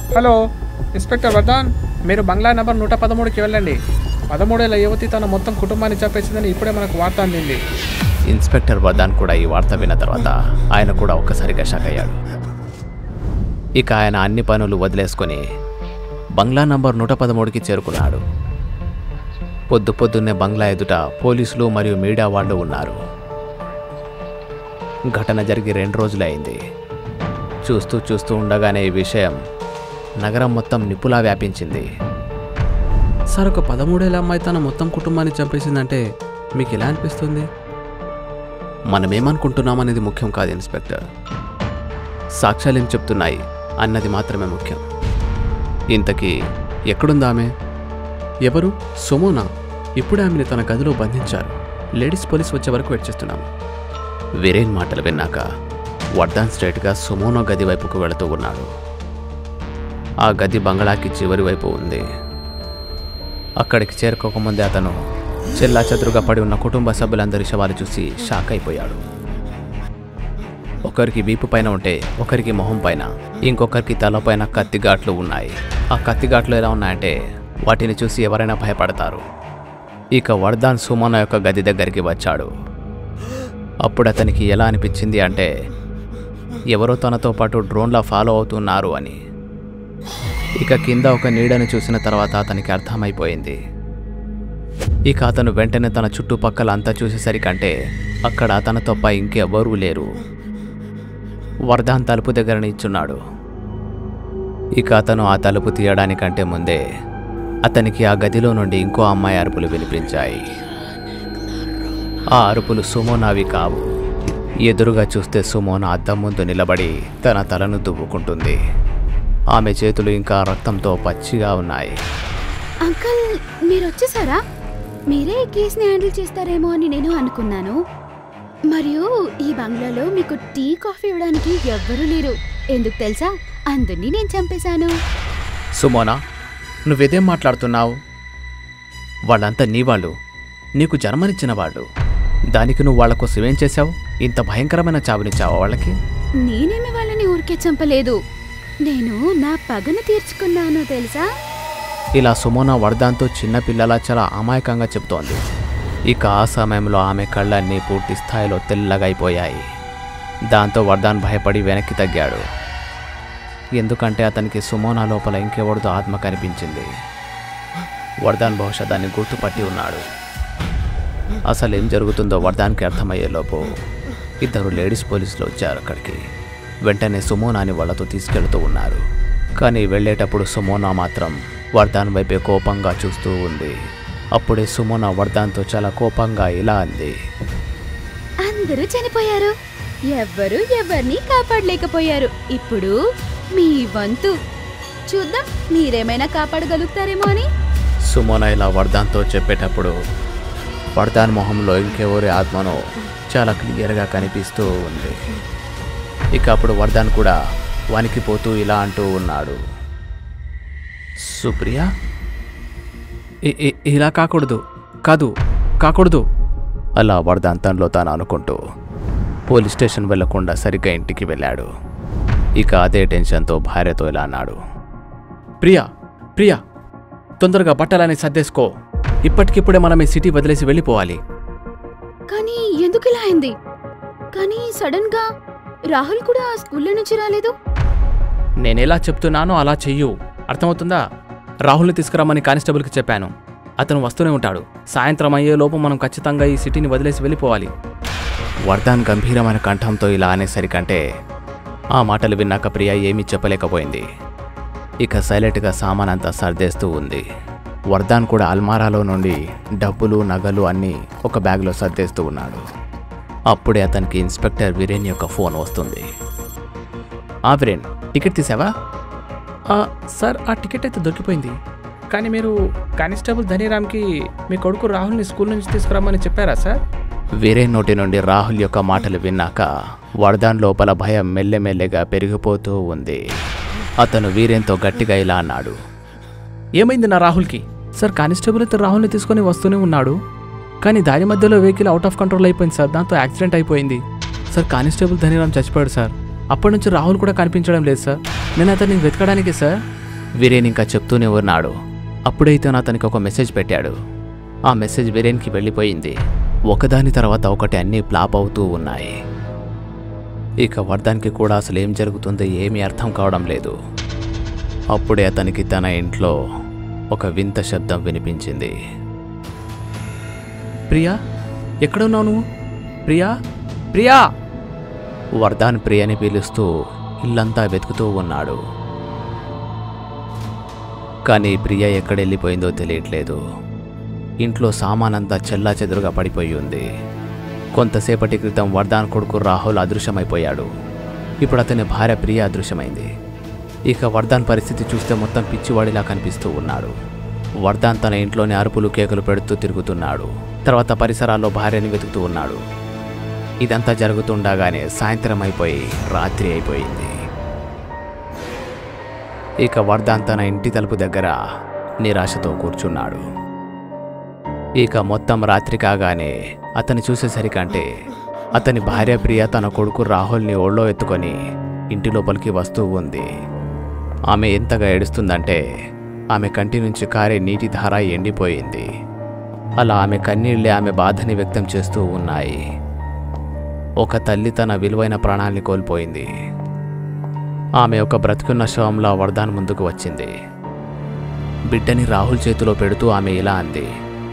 Hello inspector Vardhan మీరు బంగ్లా number నూట పదమూడుకి వెళ్ళండి పదమూడేళ్ల యువతి తన మొత్తం కుటుంబాన్ని చంపేసిందని ఇప్పుడే మనకు వార్త అందింది ఇన్స్పెక్టర్ వర్ధన్ కూడా ఈ వార్త విన్న తర్వాత ఆయన కూడా ఒక్కసారిగా షాక్ అయ్యాడు ఇక ఆయన అన్ని పనులు వదిలేసుకొని బంగ్లా నంబర్ నూట పదమూడుకి చేరుకున్నాడు పొద్దు పొద్దున్నే బంగ్లా ఎదుట పోలీసులు మరియు మీడియా వాళ్ళు ఉన్నారు ఘటన జరిగి రెండు రోజులైంది చూస్తూ చూస్తూ ఉండగానే ఈ విషయం నగరం మొత్తం నిప్పులా వ్యాపించింది సార్ ఒక పదమూడేళ్ళ అమ్మాయి తన మొత్తం కుటుంబాన్ని చంపేసిందంటే మీకు ఎలా అనిపిస్తుంది మనమేమనుకుంటున్నామనేది ముఖ్యం కాదు ఇన్స్పెక్టర్ సాక్ష్యాలు ఏం చెప్తున్నాయి అన్నది మాత్రమే ముఖ్యం ఇంతకీ ఎక్కడుందా ఆమె ఎవరు సుమోనా ఇప్పుడే ఆమెను తన గదిలో బంధించారు లేడీస్ పోలీస్ వచ్చే వరకు వెయిట్ చేస్తున్నాము వీరేన్ మాటలు విన్నాక వర్ధన్ స్ట్రైట్గా సుమోనో గది వైపుకు వెళుతూ ఉన్నాడు ఆ గది బంగళాకి చివరి వైపు ఉంది అక్కడికి చేరుకోకముందే అతను చెల్లా చెదురుగా పడి ఉన్న కుటుంబ సభ్యులందరి శవాలు చూసి షాక్ అయిపోయాడు ఒకరికి వీపు పైన ఉంటే ఒకరికి మొహం పైన ఇంకొకరికి తలపైన కత్తిగాట్లు ఉన్నాయి ఆ కత్తిగాట్లు ఎలా ఉన్నాయంటే వాటిని చూసి ఎవరైనా భయపడతారు ఇక వర్ధాన్ సుమన యొక్క గది దగ్గరికి వచ్చాడు అప్పుడు అతనికి ఎలా అనిపించింది అంటే ఎవరో తనతో పాటు డ్రోన్లా ఫాలో అవుతున్నారు అని ఇక కింద ఒక నీడను చూసిన తర్వాత అతనికి అర్థమైపోయింది ఇక అతను వెంటనే తన చుట్టుపక్కల అంతా చూసేసరికంటే అక్కడ తనతో పై ఇంకెవ్వరూ లేరు వర్ధాన్ తలుపు దగ్గర నిల్చున్నాడు ఇక అతను ఆ తలుపు తీయడానికంటే ముందే అతనికి ఆ గదిలో నుండి ఇంకో అమ్మాయి అరుపులు వినిపించాయి ఆ అరుపులు సుమోనావి కావు ఎదురుగా చూస్తే సుమోన అద్దం ముందు నిలబడి తన తలను దువ్వుకుంటుంది ఆమె చేతులు ఇంకా రక్తంతో పచ్చిగా ఉన్నాయి అంకుల్ మీరు వచ్చేసారా మీరే ఈ కేసుని హ్యాండిల్ చేస్తారేమో అని నేను అనుకున్నాను మరియు ఈ బంగ్లాలో మీకు టీ కాఫీ ఇవ్వడానికి ఎవ్వరూ లేరు ఎందుకు తెలుసా అందుని నేను చంపేశాను సుమోనా నువ్వేదేం మాట్లాడుతున్నావు వాళ్ళంతా నీ వాళ్ళు నీకు జన్మనిచ్చిన వాళ్ళు దానికి నువ్వు వాళ్ళ కోసం ఏం చేశావు ఇంత భయంకరమైన చావునిచ్చావా వాళ్ళకి నేనేమి వాళ్ళని ఊరికే చంపలేదు నేను నా పగను తీర్చుకున్నాను తెలుసా ఇలా సుమోన వర్ధాన్తో చిన్న పిల్లలా చాలా అమాయకంగా చెబుతోంది ఇక ఆ సమయంలో ఆమె కళ్ళన్నీ పూర్తి స్థాయిలో తెల్లగా అయిపోయాయి దాంతో వర్ధాన్ భయపడి వెనక్కి తగ్గాడు ఎందుకంటే అతనికి సుమోనా లోపల ఇంకెవరిదో ఆత్మ కనిపించింది వర్ధాన్ బహుశా దాన్ని గుర్తుపట్టి ఉన్నాడు అసలు ఏం జరుగుతుందో వర్ధాన్కి అర్థమయ్యేలోపు ఇద్దరు లేడీస్ పోలీసులు వచ్చారు అక్కడికి వెంటనే సుమోనాని వాళ్ళతో తీసుకెళ్తూ ఉన్నారు కానీ వెళ్ళేటప్పుడు సుమోనా మాత్రం వర్ధాన్ వైపే కోపంగా చూస్తూ ఉంది అప్పుడే సుమోనా వర్ధాన్తో చాలా కోపంగా ఇలా అంది అందరూ చనిపోయారు ఎవ్వరూ ఎవరిని కాపాడలేకపోయారు ఇప్పుడు మీ వంతు చూద్దాం మీరేమైనా కాపాడగలుగుతారేమో అని సుమోన ఇలా వర్ధాన్తో చెప్పేటప్పుడు వర్ధాన్ మొహంలో ఇంకెవరి ఆత్మనో చాలా క్లియర్గా కనిపిస్తూ ఉంది ఇక అప్పుడు వర్ధాన్ కూడా వణికిపోతూ ఇలా అంటూ ఉన్నాడు సుప్రియ ఇ- ఇ- ఇలా కాకూడదు కాదు కాకూడదు అలా వర్ధాన్ తనలో తాను అనుకుంటూ పోలీస్ స్టేషన్ వెళ్లకుండా సరిగ్గా ఇంటికి వెళ్ళాడు ఇక అదే టెన్షన్తో భార్యతో ఇలా అన్నాడు ప్రియా ప్రియా తొందరగా బట్టలని సర్దేసుకో ఇప్పటికిప్పుడే మనం ఈ సిటీ వదిలేసి వెళ్ళిపోవాలి కానీ ఎందుకు ఇలా అయింది కానీ సడన్ గా రాహుల్ కూడా ఆ స్కూల్లో నుంచి రాలేదు నేనెలా చెప్తున్నానో అలా చెయ్యు అర్థమవుతుందా రాహుల్ని తీసుకురమ్మని కానిస్టేబుల్కి చెప్పాను అతను వస్తూనే ఉంటాడు సాయంత్రం అయ్యేలోపు మనం ఖచ్చితంగా ఈ సిటీని వదిలేసి వెళ్ళిపోవాలి వర్ధాన్ గంభీరమైన కంఠంతో ఇలా అనేసరికంటే ఆ మాటలు విన్నాక ప్రియ ఏమీ చెప్పలేకపోయింది ఇక సైలెంట్గా సామాన్ అంతా సర్దేస్తూ ఉంది వర్ధాన్ కూడా అల్మారాలో నుండి డబ్బులు నగలు అన్నీ ఒక బ్యాగ్లో సర్దేస్తూ ఉన్నాడు అప్పుడే అతనికి ఇన్స్పెక్టర్ వీరేన్ యొక్క ఫోన్ వస్తుంది ఆ వీరేన్ టికెట్ తీసావా ఆ, సార్ ఆ టికెట్ అయితే దొరికిపోయింది కానీ మీరు కానిస్టేబుల్ ధనీరామ్కి మీ కొడుకు రాహుల్ని స్కూల్ నుంచి తీసుకురమ్మని చెప్పారా సార్ వీరేన్ నోటి నుండి రాహుల్ యొక్క మాటలు విన్నాక వర్ధాన్ లోపల భయం మెల్లెమెల్లెగా పెరిగిపోతూ ఉంది అతను వీరేన్తో గట్టిగా ఇలా అన్నాడు ఏమైంది నా రాహుల్కి సార్ కానిస్టేబుల్ అయితే రాహుల్ని తీసుకొని వస్తూనే ఉన్నాడు కానీ దారి మధ్యలో వెహికల్ అవుట్ ఆఫ్ కంట్రోల్ అయిపోయింది సార్ దాంతో యాక్సిడెంట్ అయిపోయింది సార్ కానిస్టేబుల్ ధనీరామ్ చచ్చిపోయాడు సార్ అప్పటి నుంచి రాహుల్ కూడా కనిపించడం లేదు సార్ నేను అతన్ని వెతకడానికి సార్ వీరేన్ ఇంకా చెప్తూనే ఉన్నాడు అప్పుడైతే అతనికి ఒక మెసేజ్ పెట్టాడు ఆ మెసేజ్ వీరేన్కి వెళ్ళిపోయింది ఒకదాని తర్వాత ఒకటి అన్నీ ప్లాప్ అవుతూ ఉన్నాయి ఇక వర్ధానికి కూడా అసలు ఏం జరుగుతుందో ఏమీ అర్థం కావడం లేదు అప్పుడే అతనికి తన ఇంట్లో ఒక వింత శబ్దం వినిపించింది ప్రియా ఎక్కడున్నావు నువ్వు ప్రియా ప్రియా వర్ధాన్ ప్రియని పిలుస్తూ ఇల్లంతా వెతుకుతూ ఉన్నాడు కానీ ప్రియ ఎక్కడెళ్ళిపోయిందో తెలియట్లేదు ఇంట్లో సామానంతా చెల్లా చెదురుగా పడిపోయి ఉంది కొంతసేపటి క్రితం వర్ధాన్ కొడుకు రాహుల్ అదృశ్యమైపోయాడు ఇప్పుడు అతని భార్య ప్రియ అదృశ్యమైంది ఇక వర్ధాన్ పరిస్థితి చూస్తే మొత్తం పిచ్చివాడిలా కనిపిస్తూ ఉన్నాడు వర్ధాన్ తన ఇంట్లోని అరుపులు కేకలు పెడుతూ తిరుగుతున్నాడు తర్వాత పరిసరాల్లో భార్యని వెతుకుతూ ఉన్నాడు ఇదంతా జరుగుతుండగానే సాయంత్రం అయిపోయి రాత్రి అయిపోయింది ఇక వర్ధాన్ తన ఇంటి తలుపు దగ్గర నిరాశతో కూర్చున్నాడు ఇక మొత్తం రాత్రి కాగానే అతను చూసేసరికంటే అతని భార్య ప్రియ తన కొడుకు రాహుల్ని ఒళ్ళో ఎత్తుకొని ఇంటి లోపలికి వస్తూ ఉంది ఆమె ఎంతగా ఏడుస్తుందంటే ఆమె కంటి నుంచి కారే నీటి ధార ఎండిపోయింది అలా ఆమె కన్నీళ్ళే ఆమె బాధని వ్యక్తం చేస్తూ ఉన్నాయి ఒక తల్లి తన విలువైన ప్రాణాల్ని కోల్పోయింది ఆమె ఒక బ్రతికున్న శవంలో వర్ధాన్ ముందుకు వచ్చింది బిడ్డని రాహుల్ చేతిలో పెడుతూ ఆమె ఇలా అంది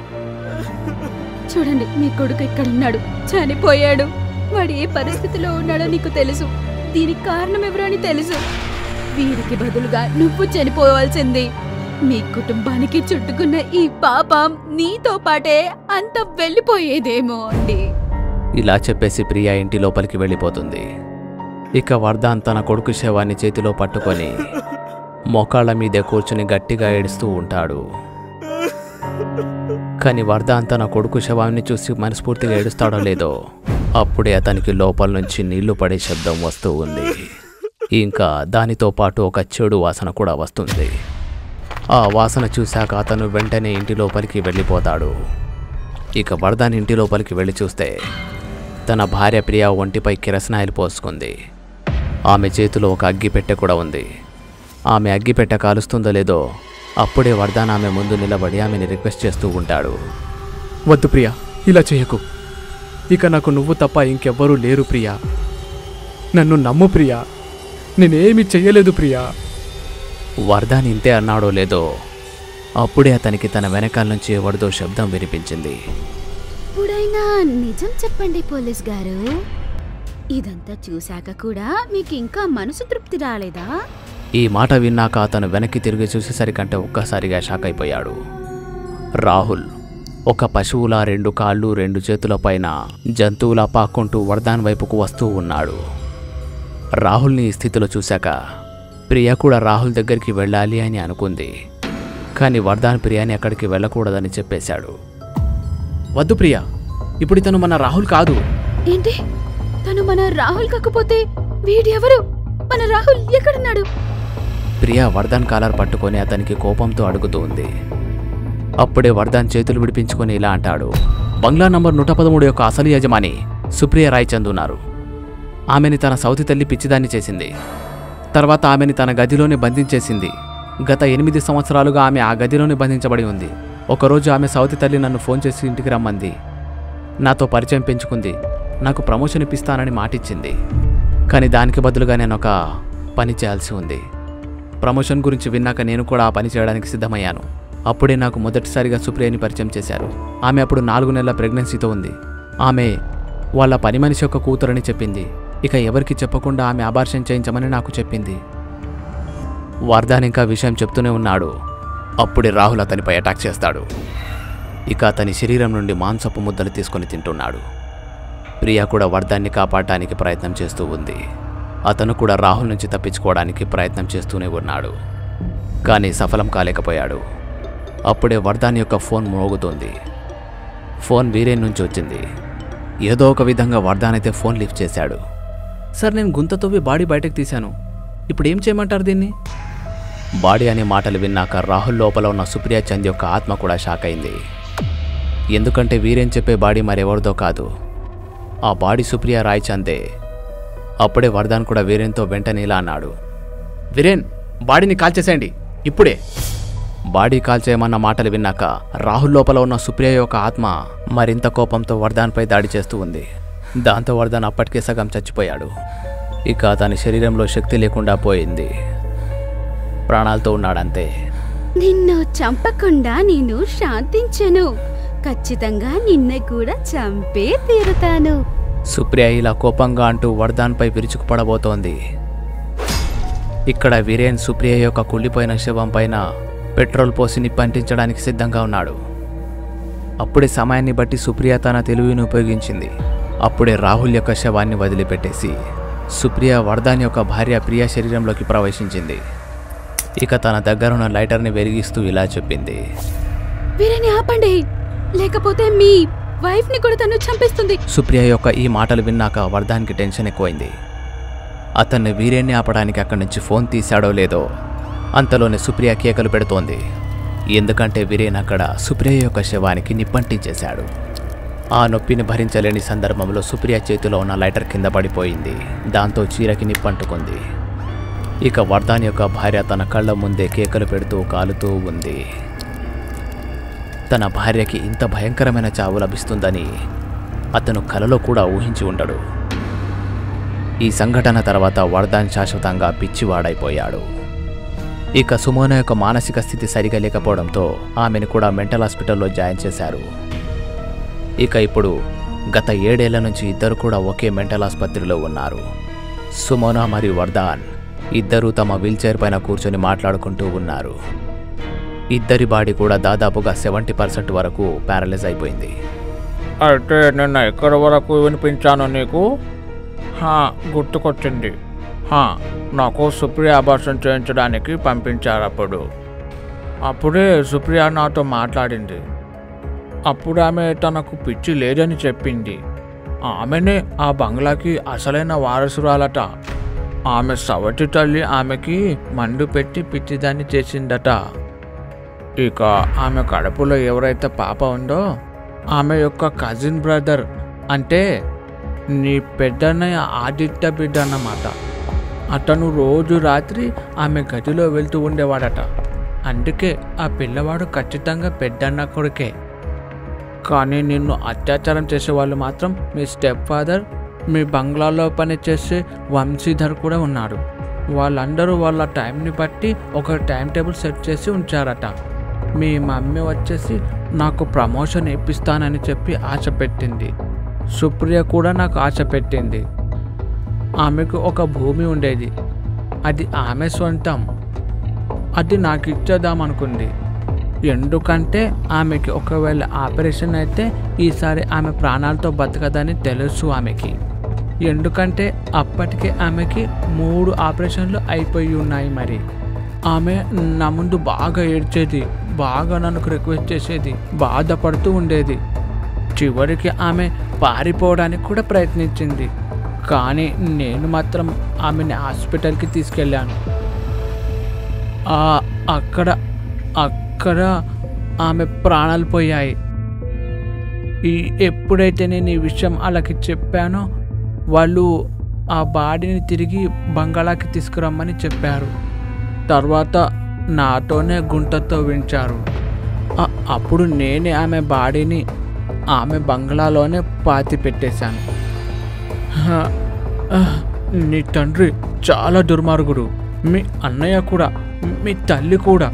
చూడండి మీ కొడుకు ఎక్కడున్నాడు చనిపోయాడు వాడు ఏ పరిస్థితిలో ఉన్నాడో నీకు తెలుసు దీనికి కారణం ఎవరో అని తెలుసు వీరికి బదులుగా నువ్వు చనిపోవాల్సింది మీ కుటుంబానికి చుట్టుకున్న ఈ పాపం నీతో పాటే అంత వెళ్ళిపోయేదేమో అండి ఇలా చెప్పేసి ప్రియా ఇంటి లోపలికి వెళ్ళిపోతుంది ఇక వర్ధాన్ తన కొడుకు శవాన్ని చేతిలో పట్టుకొని మోకాళ్ళ మీదే కూర్చుని గట్టిగా ఏడుస్తూ ఉంటాడు కానీ వర్ధాన్ తన కొడుకు శవాన్ని చూసి మనస్ఫూర్తిగా ఏడుస్తాడో లేదో అప్పుడే అతనికి లోపల నుంచి నీళ్లు పడే శబ్దం వస్తూ ఉంది ఇంకా దానితో పాటు ఒక చెడు వాసన కూడా వస్తుంది ఆ వాసన చూశాక అతను వెంటనే ఇంటి లోపలికి వెళ్ళిపోతాడు ఇక వరదాన్ ఇంటి లోపలికి వెళ్ళి చూస్తే తన భార్య ప్రియ ఒంటిపై కిరసనాయిలు పోసుకుంది ఆమె చేతిలో ఒక అగ్గిపెట్టె కూడా ఉంది ఆమె అగ్గిపెట్టె కాలుస్తుందో లేదో అప్పుడే వరదాన్ ఆమె ముందు నిలబడి ఆమెని రిక్వెస్ట్ చేస్తూ ఉంటాడు వద్దు ప్రియా ఇలా చేయకు ఇక నాకు నువ్వు తప్ప ఇంకెవ్వరూ లేరు ప్రియా నన్ను నమ్ము ప్రియా నేనేమి చెయ్యలేదు ప్రియా వరదాన్ ఇంతే అన్నాడో లేదో అప్పుడే అతనికి తన వెనకాల నుంచి ఎవరిదో శబ్దం వినిపించింది ఇప్పుడైనా నిజం చెప్పండి పోలీస్ గారు ఇదంతా చూశాక కూడా మీకు ఇంకా మనసు తృప్తి రాలేదా ఈ మాట విన్నాక అతను వెనక్కి తిరిగి చూసేసరికంటే ఒక్కసారిగా షాక్ అయిపోయాడు రాహుల్ ఒక పశువుల రెండు కాళ్ళు రెండు చేతుల పైన జంతువులా పాక్కుంటూ వరదాన్ వైపుకు వస్తూ ఉన్నాడు రాహుల్ని ఈ స్థితిలో చూశాక ప్రియ కూడా రాహుల్ దగ్గరికి వెళ్ళాలి అని అనుకుంది కానీ వరదాన్ ప్రియాని అక్కడికి వెళ్ళకూడదని చెప్పేశాడు వద్దు ప్రియా ఇప్పుడు ఇతను మన రాహుల్ కాదు ఏంటి తను మన రాహుల్ కాకపోతే వీడెవరు మన రాహుల్ ఎక్కడున్నాడు ప్రియా వర్ధన్ కాలర్ పట్టుకొని అతనికి కోపంతో అడుగుతూ ఉంది అప్పుడే వర్ధన్ చేతులు విడిపించుకొని ఇలా అంటాడు బంగ్లా నంబర్ నూట పదమూడు యొక్క అసలు యజమాని సుప్రియ రాయ్చంద్ ఉన్నారు ఆమెని తన సౌతి తల్లి పిచ్చిదాన్ని చేసింది తర్వాత ఆమెని తన గదిలోనే బంధించేసింది గత ఎనిమిది సంవత్సరాలుగా ఆమె ఆ గదిలోనే బంధించబడి ఉంది ఒకరోజు ఆమె సౌతి తల్లి నన్ను ఫోన్ చేసి ఇంటికి రమ్మంది నాతో పరిచయం పెంచుకుంది నాకు ప్రమోషన్ ఇప్పిస్తానని మాటిచ్చింది కానీ దానికి బదులుగా నేను ఒక పని చేయాల్సి ఉంది ప్రమోషన్ గురించి విన్నాక నేను కూడా ఆ పని చేయడానికి సిద్ధమయ్యాను అప్పుడే నాకు మొదటిసారిగా సుప్రియని పరిచయం చేశారు ఆమె అప్పుడు నాలుగు నెలల ప్రెగ్నెన్సీతో ఉంది ఆమె వాళ్ళ పని మనిషి యొక్క కూతురని చెప్పింది ఇక ఎవరికి చెప్పకుండా ఆమె అబార్షన్ చేయించమని నాకు చెప్పింది వర్ధన్ ఇంకా విషయం చెప్తూనే ఉన్నాడు అప్పుడే రాహుల్ అతనిపై అటాక్ చేస్తాడు ఇక అతని శరీరం నుండి మాంసపు ముద్దలు తీసుకొని తింటున్నాడు ప్రియా కూడా వర్ధాన్ని కాపాడటానికి ప్రయత్నం చేస్తూ ఉంది అతను కూడా రాహుల్ నుంచి తప్పించుకోవడానికి ప్రయత్నం చేస్తూనే ఉన్నాడు కానీ సఫలం కాలేకపోయాడు అప్పుడే వర్ధాన్ యొక్క ఫోన్ మోగుతోంది ఫోన్ వీరేన్ నుంచి వచ్చింది ఏదో ఒక విధంగా వర్ధాన్ అయితే ఫోన్ లిఫ్ట్ చేశాడు సార్ నేను గుంత తవ్వి బాడీ బయటకు తీశాను ఇప్పుడు ఏం చేయమంటారు దీన్ని బాడీ అనే మాటలు విన్నాక రాహుల్ లోపల ఉన్న సుప్రియా చంద్ యొక్క ఆత్మ కూడా షాక్ అయింది ఎందుకంటే వీరేం చెప్పే బాడీ మరెవరిదో కాదు ఆ బాడీ సుప్రియా రాయ్ చందే అప్పుడే వరదాన్ కూడా వీరేన్తో వెంటనే ఇలా అన్నాడు వీరేన్ బాడీని కాల్చేసేయండి ఇప్పుడే బాడీ కాల్ చేయమన్న మాటలు విన్నాక రాహుల్ లోపల ఉన్న సుప్రియ యొక్క ఆత్మ మరింత కోపంతో వర్ధాన్పై దాడి చేస్తూ ఉంది దాంతో వర్ధన్ అప్పటికే సగం చచ్చిపోయాడు ఇక అతని శరీరంలో శక్తి లేకుండా పోయింది ప్రాణాలతో ఉన్నాడంతే నిన్ను చంపకుండా నేను శాంతించను ఖచ్చితంగా నిన్ను కూడా చంపే తీరుతాను సుప్రియ ఇలా కోపంగా అంటూ వర్ధాన్పై విరుచుకుపడబోతోంది ఇక్కడ వీరేన్ సుప్రియ యొక్క కుళ్ళిపోయిన శవం పైన పెట్రోల్ పోసి నిప్పంటించడానికి సిద్ధంగా ఉన్నాడు అప్పుడే సమయాన్ని బట్టి సుప్రియ తన తెలివిని ఉపయోగించింది అప్పుడే రాహుల్ యొక్క శవాన్ని వదిలిపెట్టేసి సుప్రియ వర్ధాన్ యొక్క భార్య ప్రియ శరీరంలోకి ప్రవేశించింది ఇక తన దగ్గరున్న లైటర్ని వెలిగిస్తూ ఇలా చెప్పింది వీరిని ఆపండి లేకపోతే మీ వైఫ్ ని కూడా తను చంపేస్తుంది సుప్రియ యొక్క ఈ మాటలు విన్నాక వర్ధాన్కి టెన్షన్ ఎక్కువైంది అతన్ని వీరేన్ని ఆపడానికి అక్కడి నుంచి ఫోన్ తీశాడో లేదో అంతలోనే సుప్రియ కేకలు పెడుతోంది ఎందుకంటే వీరేన్ అక్కడ సుప్రియ యొక్క శవానికి నిప్పంటించేశాడు ఆ నొప్పిని భరించలేని సందర్భంలో సుప్రియ చేతిలో ఉన్న లైటర్ కింద పడిపోయింది దాంతో చీరకి నిప్పంటుకుంది ఇక వర్ధాన్ యొక్క భార్య తన కళ్ళ ముందే కేకలు పెడుతూ కాలుతూ ఉంది తన భార్యకి ఇంత భయంకరమైన చావు లభిస్తుందని అతను కలలో కూడా ఊహించి ఉండడు ఈ సంఘటన తర్వాత వర్ధాన్ శాశ్వతంగా పిచ్చివాడైపోయాడు ఇక సుమోన యొక్క మానసిక స్థితి సరిగా లేకపోవడంతో ఆమెను కూడా మెంటల్ హాస్పిటల్లో జాయిన్ చేశారు ఇక ఇప్పుడు గత ఏడేళ్ల నుంచి ఇద్దరు కూడా ఒకే మెంటల్ ఆసుపత్రిలో ఉన్నారు సుమోన మరియు వర్ధాన్ ఇద్దరూ తమ వీల్చైర్ పైన కూర్చొని మాట్లాడుకుంటూ ఉన్నారు ఇద్దరి బాడీ కూడా దాదాపుగా సెవెంటీ పర్సెంట్ వరకు ప్యారలైజ్ అయిపోయింది అయితే నిన్న ఎక్కడి వరకు వినిపించాను నీకు హా, గుర్తుకొచ్చింది హా, నాకు సుప్రియ అభాషణ చేయించడానికి పంపించారు అప్పుడు అప్పుడే సుప్రియ నాతో మాట్లాడింది అప్పుడు ఆమె తనకు పిచ్చి లేదని చెప్పింది ఆమెనే ఆ బంగ్లాకి అసలైన వారసురాలట ఆమె సవటి తల్లి ఆమెకి మండు పెట్టి పిచ్చిదాన్ని చేసిందట ఇక ఆమె కడుపులో ఎవరైతే పాప ఉందో ఆమె యొక్క కజిన్ బ్రదర్ అంటే నీ పెద్దన్నయ్య ఆదిత్య బిడ్డ అన్నమాట అతను రోజు రాత్రి ఆమె గదిలో వెళ్తూ ఉండేవాడట అందుకే ఆ పిల్లవాడు ఖచ్చితంగా పెద్దన్న కొడుకే కానీ నిన్ను అత్యాచారం చేసేవాళ్ళు మాత్రం మీ స్టెప్ ఫాదర్ మీ బంగ్లాలో పనిచేసే వంశీధర్ కూడా ఉన్నాడు వాళ్ళందరూ వాళ్ళ టైంని బట్టి ఒక టైం టేబుల్ సెట్ చేసి ఉంచారట మీ మమ్మీ వచ్చేసి నాకు ప్రమోషన్ ఇప్పిస్తానని చెప్పి ఆశ పెట్టింది సుప్రియ కూడా నాకు ఆశ పెట్టింది ఆమెకు ఒక భూమి ఉండేది అది ఆమె సొంతం అది నాకు ఇచ్చేద్దామనుకుంది ఎందుకంటే ఆమెకి ఒకవేళ ఆపరేషన్ అయితే ఈసారి ఆమె ప్రాణాలతో బతకదని తెలుసు ఆమెకి ఎందుకంటే అప్పటికే ఆమెకి మూడు ఆపరేషన్లు అయిపోయి ఉన్నాయి మరి ఆమె నా ముందు బాగా ఏడ్చేది బాగా నన్ను రిక్వెస్ట్ చేసేది బాధపడుతూ ఉండేది చివరికి ఆమె పారిపోవడానికి కూడా ప్రయత్నించింది కానీ నేను మాత్రం ఆమెని హాస్పిటల్కి తీసుకెళ్ళాను ఆ, అక్కడ అక్కడ ఆమె ప్రాణాలు పోయాయి ఈ ఎప్పుడైతే నేను ఈ విషయం వాళ్ళకి చెప్పానో వాళ్ళు ఆ బాడీని తిరిగి బంగాళాకి తీసుకురమ్మని చెప్పారు తర్వాత నాతోనే గుంటతో వించారు ఆ- అప్పుడు నేనే ఆమె బాడీని ఆమె బంగ్లాలోనే పాతి పెట్టేశాను హ, ఆ, నీ తండ్రి చాలా దుర్మార్గుడు మీ అన్నయ్య కూడా మీ తల్లి కూడా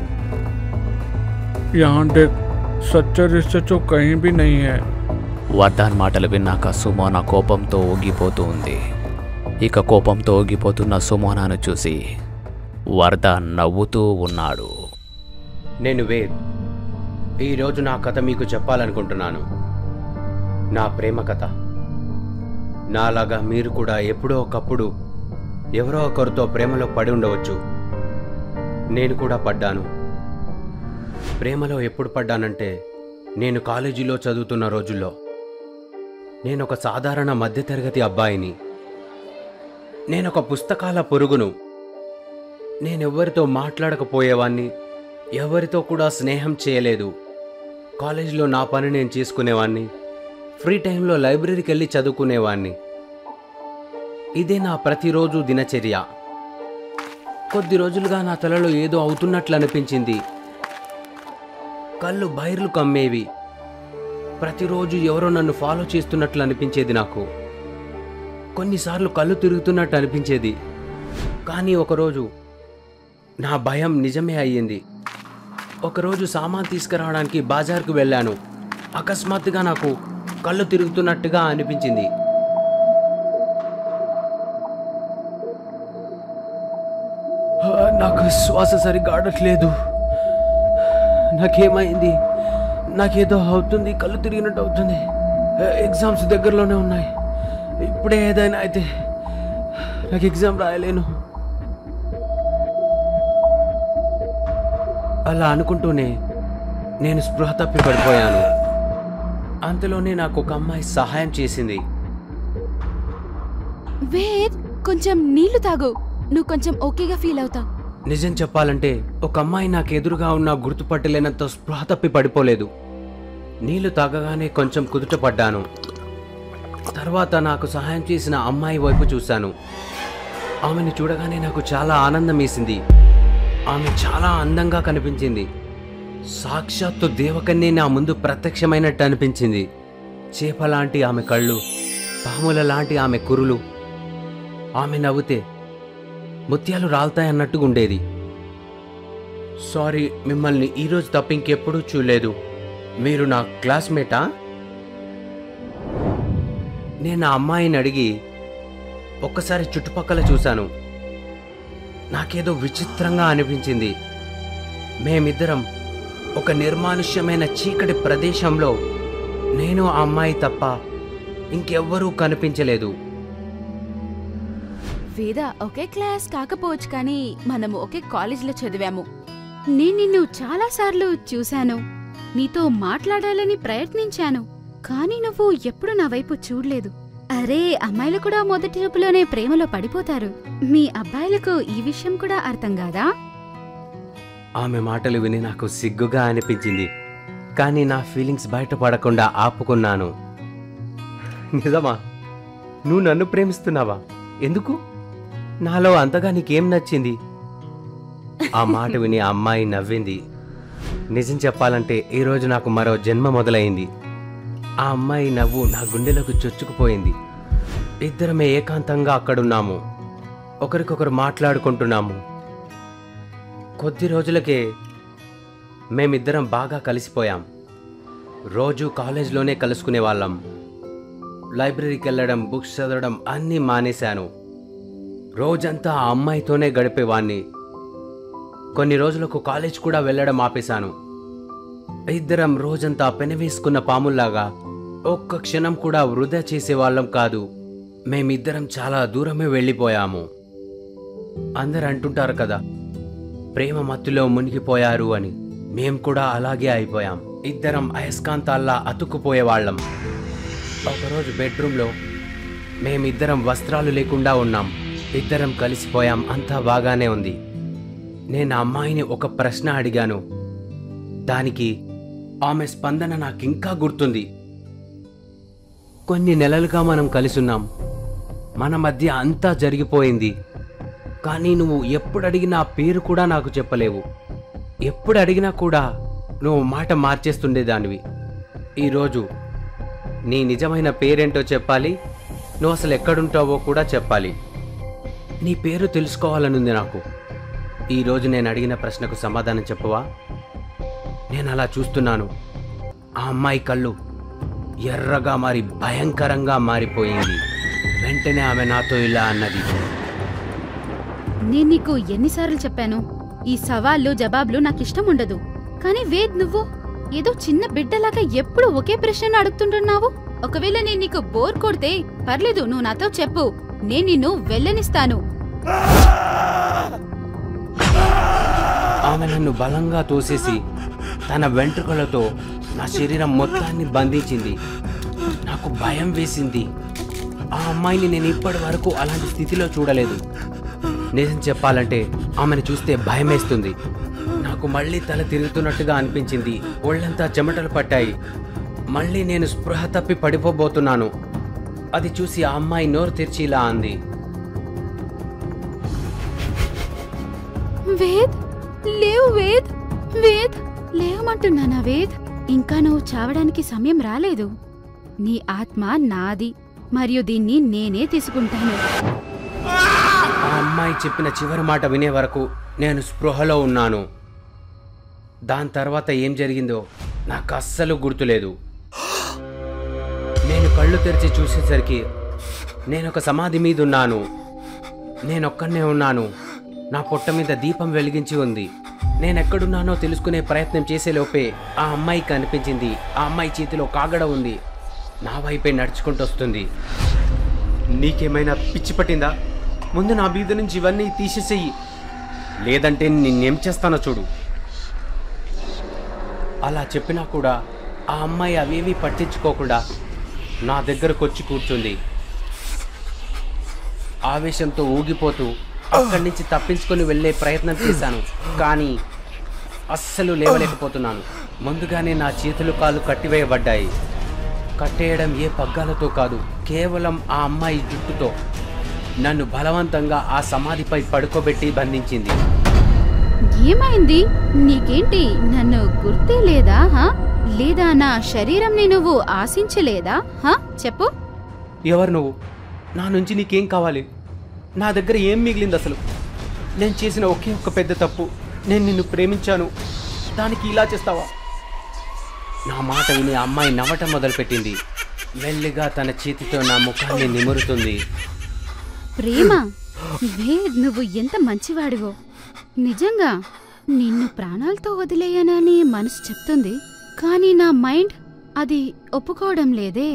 यहाँ देख सच्चा रिश्ता तो कहीं भी नहीं है వర్ధాన్ మాటలు విన్నాక సుమోన కోపంతో ఊగిపోతూ ఉంది ఇక కోపంతో ఊగిపోతున్న సుమోనాను చూసి వర్ధాన్ నవ్వుతూ ఉన్నాడు నేను వేద్ ఈరోజు నా కథ మీకు చెప్పాలనుకుంటున్నాను నా ప్రేమ కథ నాలాగా మీరు కూడా ఎప్పుడో ఒకప్పుడు ఎవరో ఒకరితో ప్రేమలో పడి ఉండవచ్చు నేను కూడా పడ్డాను ప్రేమలో ఎప్పుడు పడ్డానంటే నేను కాలేజీలో చదువుతున్న రోజుల్లో నేను ఒక సాధారణ మధ్యతరగతి అబ్బాయిని నేను ఒక పుస్తకాల పురుగును నేనెవ్వరితో మాట్లాడకపోయేవాణ్ణి ఎవరితో కూడా స్నేహం చేయలేదు కాలేజీలో నా పని నేను చేసుకునేవాణ్ణి ఫ్రీ టైంలో లైబ్రరీకి వెళ్ళి చదువుకునేవాణ్ణి ఇదే నా ప్రతిరోజు దినచర్య కొద్ది రోజులుగా నా తలలో ఏదో అవుతున్నట్లు అనిపించింది కళ్ళు బైర్లు కమ్మేవి ప్రతిరోజు ఎవరో నన్ను ఫాలో చేస్తున్నట్లు అనిపించేది నాకు కొన్నిసార్లు కళ్ళు తిరుగుతున్నట్టు అనిపించేది కానీ ఒకరోజు నా భయం నిజమే అయ్యింది ఒకరోజు సామాన్ తీసుకురావడానికి బాజార్కు వెళ్ళాను అకస్మాత్తుగా నాకు కళ్ళు తిరుగుతున్నట్టుగా అనిపించింది ఆ, నాకు శ్వాస సరిగ్గా ఆడట్లేదు నాకేమైంది నాకేదో అవుతుంది కళ్ళు తిరిగినట్టు అవుతుంది ఆ, ఎగ్జామ్స్ దగ్గరలోనే ఉన్నాయి ఇప్పుడే ఏదైనా అయితే నాకు ఎగ్జామ్ రాయలేను అలా అనుకుంటూనే నేను స్పృహ తప్పి పడిపోయాను అంతలోనే నాకు ఒక అమ్మాయి సహాయం చేసింది వేద్ కొంచెం నీళ్లు తాగు నువ్వు కొంచెం ఓకేగా ఫీల్ అవుతావు నిజం చెప్పాలంటే ఒక అమ్మాయి నాకు ఎదురుగా ఉన్న గుర్తుపట్టలేనంత స్పృహ తప్పి పడిపోలేదు నీళ్లు తాగగానే కొంచెం కుదుట పడ్డాను తర్వాత నాకు సహాయం చేసిన అమ్మాయి వైపు చూశాను ఆమెను చూడగానే నాకు చాలా ఆనందం వేసింది ఆమె చాలా అందంగా కనిపించింది సాక్షాత్తు దేవకన్నే నా ముందు ప్రత్యక్షమైనట్టు అనిపించింది చేప లాంటి ఆమె కళ్ళు పాముల లాంటి ఆమె కురులు ఆమె నవ్వుతే ముత్యాలు రాలుతాయన్నట్టుగా ఉండేది సారీ మిమ్మల్ని ఈరోజు తప్ప ఇంకెప్పుడూ చూడలేదు మీరు నా క్లాస్మేటా నేను ఆ అమ్మాయిని అడిగి ఒక్కసారి చుట్టుపక్కల చూశాను నాకేదో విచిత్రంగా అనిపించింది మేమిద్దరం ఒక నిర్మానుష్యమైన చీకటి ప్రదేశంలో నేను ఆ అమ్మాయి తప్ప ఇంకెవ్వరూ కనిపించలేదు వేద ఒకే క్లాస్ కాకపోవచ్చు కానీ మనము ఒకే కాలేజీలో చదివాము నేను నిన్ను చాలా సార్లు చూశాను నీతో మాట్లాడాలని ప్రయత్నించాను కానీ నువ్వు ఎప్పుడు నా వైపు చూడలేదు అరే అమ్మాయిలు కూడా మొదటి చూపులోనే ప్రేమలో పడిపోతారు మీ అబ్బాయిలకు ఈ విషయం కూడా అర్థం కాదా ఆమె మాటలు విని నాకు సిగ్గుగా అనిపించింది కానీ నా ఫీలింగ్స్ బయటపడకుండా ఆపుకున్నాను నిజమా నువ్వు నన్ను ప్రేమిస్తున్నావా ఎందుకు నాలో అంతగా నీకేం నచ్చింది ఆ మాట విని ఆ అమ్మాయి నవ్వింది నిజం చెప్పాలంటే ఈరోజు నాకు మరో జన్మ మొదలైంది ఆ అమ్మాయి నవ్వు నా గుండెలకు చొచ్చుకుపోయింది ఇద్దరమే ఏకాంతంగా అక్కడున్నాము ఒకరికొకరు మాట్లాడుకుంటున్నాము కొద్ది రోజులకే మేమిద్దరం బాగా కలిసిపోయాం రోజు కాలేజ్లోనే కలుసుకునే వాళ్ళం లైబ్రరీకి వెళ్ళడం బుక్స్ చదవడం అన్నీ మానేశాను రోజంతా ఆ అమ్మాయితోనే గడిపేవాణ్ణి కొన్ని రోజులకు కాలేజ్ కూడా వెళ్ళడం ఆపేశాను ఇద్దరం రోజంతా పెనవేసుకున్న పాముల్లాగా ఒక్క క్షణం కూడా వృధా చేసేవాళ్ళం కాదు మేమిద్దరం చాలా దూరమే వెళ్ళిపోయాము అందరు అంటుంటారు కదా ప్రేమ మత్తులో మునిగిపోయారు అని మేం కూడా అలాగే అయిపోయాం ఇద్దరం అయస్కాంతాల్లా అతుక్కుపోయేవాళ్ళం ఒకరోజు బెడ్రూమ్లో మేమిద్దరం వస్త్రాలు లేకుండా ఉన్నాం ఇద్దరం కలిసిపోయాం అంతా బాగానే ఉంది నేను ఆ అమ్మాయిని ఒక ప్రశ్న అడిగాను దానికి ఆమె స్పందన నాకింకా గుర్తుంది కొన్ని నెలలుగా మనం కలిసున్నాం మన మధ్య అంతా జరిగిపోయింది కానీ నువ్వు ఎప్పుడు అడిగినా పేరు కూడా నాకు చెప్పలేవు ఎప్పుడు అడిగినా కూడా నువ్వు మాట మార్చేస్తుండేదానివి ఈరోజు నీ నిజమైన పేరేంటో చెప్పాలి నువ్వు అసలు ఎక్కడుంటావో కూడా చెప్పాలి నీ పేరు తెలుసుకోవాలనుంది నాకు ఈరోజు నేను అడిగిన ప్రశ్నకు సమాధానం చెప్పవా నేను అలా చూస్తున్నాను ఆ అమ్మాయి కళ్ళు ఎర్రగా మారి భయంకరంగా మారిపోయింది వెంటనే ఆమె నాతో ఇలా అన్నది నేను నీకు ఎన్నిసార్లు చెప్పాను ఈ సవాళ్ళు జవాబులు నాకిష్టం ఉండదు కానీ వేద్ నువ్వు ఏదో చిన్న బిడ్డలాగా ఎప్పుడు ఒకే ప్రశ్నను అడుగుతుంటున్నావు ఒకవేళ నేను నీకు బోర్ కొడితే పర్లేదు నువ్వు నాతో చెప్పు నేను నిన్ను వెళ్ళనిస్తాను ఆమె నన్ను బలంగా తోసేసి తన వెంట్రుకలతో నా శరీరం మొత్తాన్ని బంధించింది నాకు భయం వేసింది ఆ అమ్మాయిని నేను ఇప్పటి వరకు అలాంటి స్థితిలో చూడలేదు నిజం చెప్పాలంటే ఆమెను చూస్తే భయం వేస్తుంది నాకు మళ్ళీ తల తిరుగుతున్నట్టుగా అనిపించింది ఒళ్ళంతా చెమటలు పట్టాయి మళ్ళీ నేను స్పృహ తప్పి పడిపోబోతున్నాను అది చూసి ఆ అమ్మాయి నోరు తెరిచి ఇలా అంది వేద్ లేవు వేద్ వేద్ లేవమంటున్నానా వేద్ ఇంకా నువ్వు చావడానికి సమయం రాలేదు నీ ఆత్మ నాది మరియు దీన్ని నేనే తీసుకుంటాను ఆ అమ్మాయి చెప్పిన చివరి మాట వినే వరకు నేను స్పృహలో ఉన్నాను దాని తర్వాత ఏం జరిగిందో నాకు అస్సలు గుర్తులేదు నేను కళ్ళు తెరిచి చూసేసరికి నేను ఒక సమాధి మీద ఉన్నాను నేనొక్కనే ఉన్నాను నా పొట్ట మీద దీపం వెలిగించి ఉంది నేను ఎక్కడున్నానో తెలుసుకునే ప్రయత్నం చేసేలోపే ఆ అమ్మాయి కనిపించింది ఆ అమ్మాయి చేతిలో కాగడ ఉంది నా వైపే నడుచుకుంటూ వస్తుంది నీకేమైనా పిచ్చి పట్టిందా ముందు నా బీద నుంచి ఇవన్నీ తీసేసేయి లేదంటే నిన్నేం చేస్తానో చూడు అలా చెప్పినా కూడా ఆ అమ్మాయి అవేవి పట్టించుకోకుండా నా దగ్గరకు వచ్చి కూర్చుంది ఆవేశంతో ఊగిపోతూ అక్కడి నుంచి తప్పించుకొని వెళ్ళే ప్రయత్నం చేశాను కానీ అస్సలు లేవలేకపోతున్నాను ముందుగానే నా చేతులు కాళ్ళు కట్టివేయబడ్డాయి కట్టేయడం ఏ పగ్గాలతో కాదు కేవలం ఆ అమ్మాయి జుట్టుతో నన్ను బలవంతంగా ఆ సమాధిపై పడుకోబెట్టి బంధించింది ఏమైంది నీకేంటి నన్ను గుర్తే లేదా హా? లేదా నా శరీరంని నువ్వు ఆశించలేదా హా? చెప్పు ఎవరు నువ్వు నా నుంచి నీకేం కావాలి నా దగ్గర ఏం మిగిలింది అసలు నేను చేసిన ఒకే ఒక్క పెద్ద తప్పు నేను నిన్ను ప్రేమించాను దానికి ఇలా చేస్తావా నా మాట విని ఆ అమ్మాయి నవ్వటం మొదలుపెట్టింది మెల్లిగా తన చేతితో నా ముఖాన్ని నిమురుతుంది ప్రేమ వేద్ నువ్వు ఎంత మంచివాడివో నిజంగా నిన్ను ప్రాణాలతో వదిలేయనని మనసు చెప్తుంది కానీ నా మైండ్ అది ఒప్పుకోవడం లేదే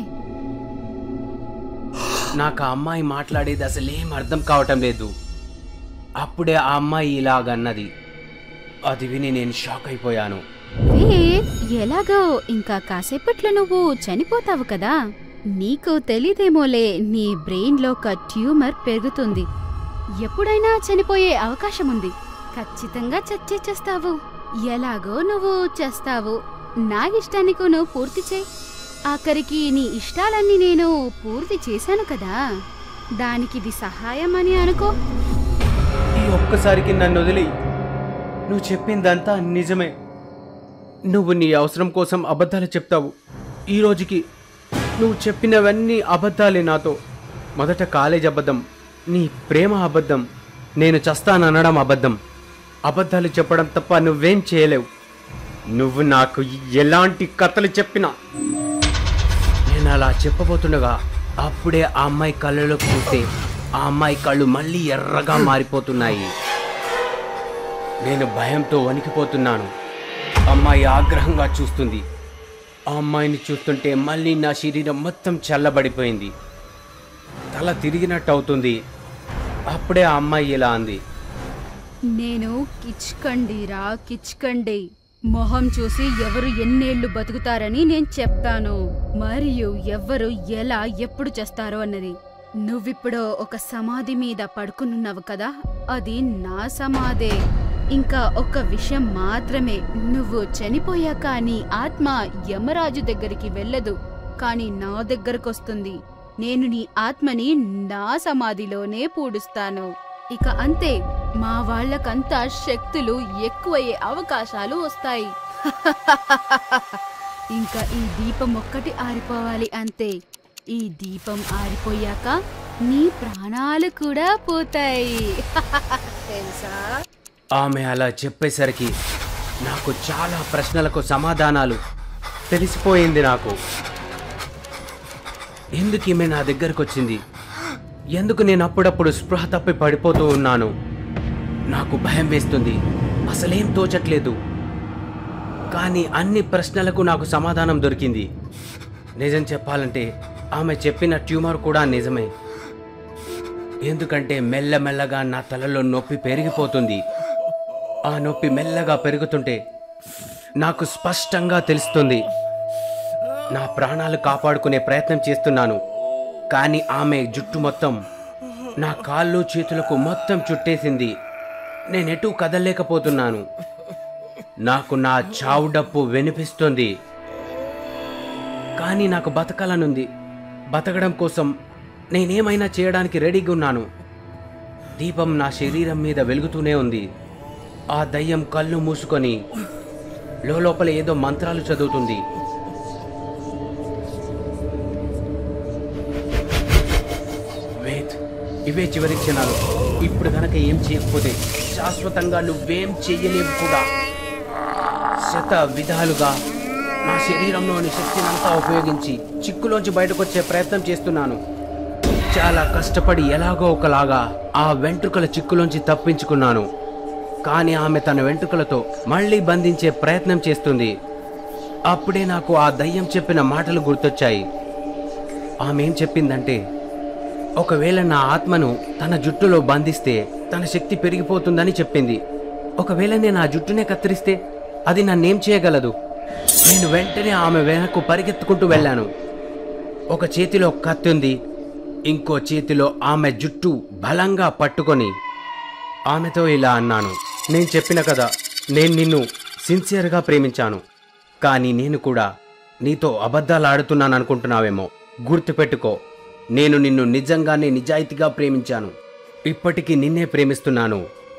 నాకు ఆ అమ్మాయి మాట్లాడేది అసలు ఏం అర్థం కావటం లేదు అప్పుడే ఆ అమ్మాయి ఇలాగన్నది అది విని నేను షాక్ అయిపోయాను వేద్ ఎలాగో ఇంకా కాసేపట్లో నువ్వు చనిపోతావు కదా నీకు తెలీదేమోలే నీ బ్రెయిన్లో ఒక ట్యూమర్ పెరుగుతుంది ఎప్పుడైనా చనిపోయే అవకాశం ఉంది ఖచ్చితంగా చచ్చే చేస్తావు ఎలాగో నువ్వు చేస్తావు నా ఇష్టానికి నువ్వు పూర్తి చేయి ఆఖరికి నీ ఇష్టాలన్నీ నేను పూర్తి చేశాను కదా దానికి ఇది సహాయం అని అనుకో ఈ ఒక్కసారికి నన్ను వదిలి నువ్వు చెప్పిందంతా నిజమే నువ్వు నీ అవసరం కోసం అబద్ధాలు చెప్తావు ఈ రోజుకి నువ్వు చెప్పినవన్నీ అబద్ధాలే నాతో మొదట కాలేజ్ అబద్ధం నీ ప్రేమ అబద్ధం నేను చస్తాననడం అబద్ధం అబద్ధాలు చెప్పడం తప్ప నువ్వేం చేయలేవు నువ్వు నాకు ఎలాంటి కథలు చెప్పినా నేను అలా చెప్పబోతుండగా అప్పుడే ఆ అమ్మాయి కళ్ళలోకి చూస్తే ఆ అమ్మాయి కళ్ళు మళ్ళీ ఎర్రగా మారిపోతున్నాయి నేను భయంతో వణికిపోతున్నాను అమ్మాయి ఆగ్రహంగా చూస్తుంది ఆ అమ్మాయిని చూస్తుంటే మళ్ళీ నా శరీరం మొత్తం చల్లబడిపోయింది తల తిరిగినట్టు అవుతుంది అప్పుడే ఆ అమ్మాయి ఇలా అంది నేను కిచ్కండిరా కిచ్కండి మొహం చూసి ఎవరు ఎన్నేళ్లు బతుకుతారని నేను చెప్తాను మరియు ఎవ్వరు ఎలా ఎప్పుడు చేస్తారో అన్నది నువ్విప్పుడు ఒక సమాధి మీద పడుకునున్నావు కదా అది నా సమాధే ఇంకా ఒక విషయం మాత్రమే నువ్వు చనిపోయాక నీ ఆత్మ యమరాజు దగ్గరికి వెళ్ళదు కానీ నా దగ్గరకొస్తుంది నేను నీ ఆత్మని నా సమాధిలోనే పూడుస్తాను ఇక అంతే మా వాళ్ళకంతా శక్తులు ఎక్కువయ్యే అవకాశాలు వస్తాయి ఇంకా ఈ దీపం ఒక్కటి ఆరిపోవాలి అంతే ఈ దీపం ఆరిపోయాక నీ ప్రాణాలు కూడా పోతాయి తెలుసా ఆమె అలా చెప్పేసరికి నాకు చాలా ప్రశ్నలకు సమాధానాలు తెలిసిపోయింది నాకు ఎందుకు ఈమె నా దగ్గరకు వచ్చింది ఎందుకు నేను అప్పుడప్పుడు స్పృహ తప్పి పడిపోతూ ఉన్నాను నాకు భయం వేస్తుంది అసలేం తోచట్లేదు కానీ అన్ని ప్రశ్నలకు నాకు సమాధానం దొరికింది నిజం చెప్పాలంటే ఆమె చెప్పిన ట్యూమర్ కూడా నిజమే ఎందుకంటే మెల్లమెల్లగా నా తలలో నొప్పి పెరిగిపోతుంది ఆ నొప్పి మెల్లగా పెరుగుతుంటే నాకు స్పష్టంగా తెలుస్తుంది నా ప్రాణాలు కాపాడుకునే ప్రయత్నం చేస్తున్నాను కానీ ఆమె జుట్టు మొత్తం నా కాళ్ళు చేతులకు మొత్తం చుట్టేసింది నేనెటూ కదలలేకపోతున్నాను నాకు నా చావు డప్పు వినిపిస్తుంది కానీ నాకు బతకాలనుంది బతకడం కోసం నేనేమైనా చేయడానికి రెడీగా ఉన్నాను దీపం నా శరీరం మీద వెలుగుతూనే ఉంది ఆ దయ్యం కళ్ళు మూసుకొని లోపల ఏదో మంత్రాలు చదువుతుంది వేద్ ఇవే చివరి క్షణాలు ఇప్పుడు కనుక ఏం చేయకపోతే శాశ్వతంగా నువ్వేం చెయ్యలేవు కూడా శత విధాలుగా నా శరీరంలోని శక్తిని అంతా ఉపయోగించి చిక్కులోంచి బయటకు వచ్చే ప్రయత్నం చేస్తున్నాను చాలా కష్టపడి ఎలాగో ఒకలాగా ఆ వెంట్రుకల చిక్కులోంచి తప్పించుకున్నాను కానీ ఆమె తన వెంట్రుకలతో మళ్ళీ బంధించే ప్రయత్నం చేస్తుంది అప్పుడే నాకు ఆ దయ్యం చెప్పిన మాటలు గుర్తొచ్చాయి ఆమె ఏం చెప్పిందంటే ఒకవేళ నా ఆత్మను తన జుట్టులో బంధిస్తే తన శక్తి పెరిగిపోతుందని చెప్పింది ఒకవేళ నేను ఆ జుట్టునే కత్తిరిస్తే అది నన్నేం చేయగలదు నేను వెంటనే ఆమె వెనక్కు పరిగెత్తుకుంటూ వెళ్ళాను ఒక చేతిలో కత్తి ఉంది ఇంకో చేతిలో ఆమె జుట్టు బలంగా పట్టుకొని ఆమెతో ఇలా అన్నాను నేను చెప్పిన కదా నేను నిన్ను సిన్సియర్గా ప్రేమించాను కానీ నేను కూడా నీతో అబద్ధాలు ఆడుతున్నాను అనుకుంటున్నావేమో గుర్తుపెట్టుకో నేను నిన్ను నిజంగానే నిజాయితీగా ప్రేమించాను ఇప్పటికీ నిన్నే ప్రేమిస్తున్నాను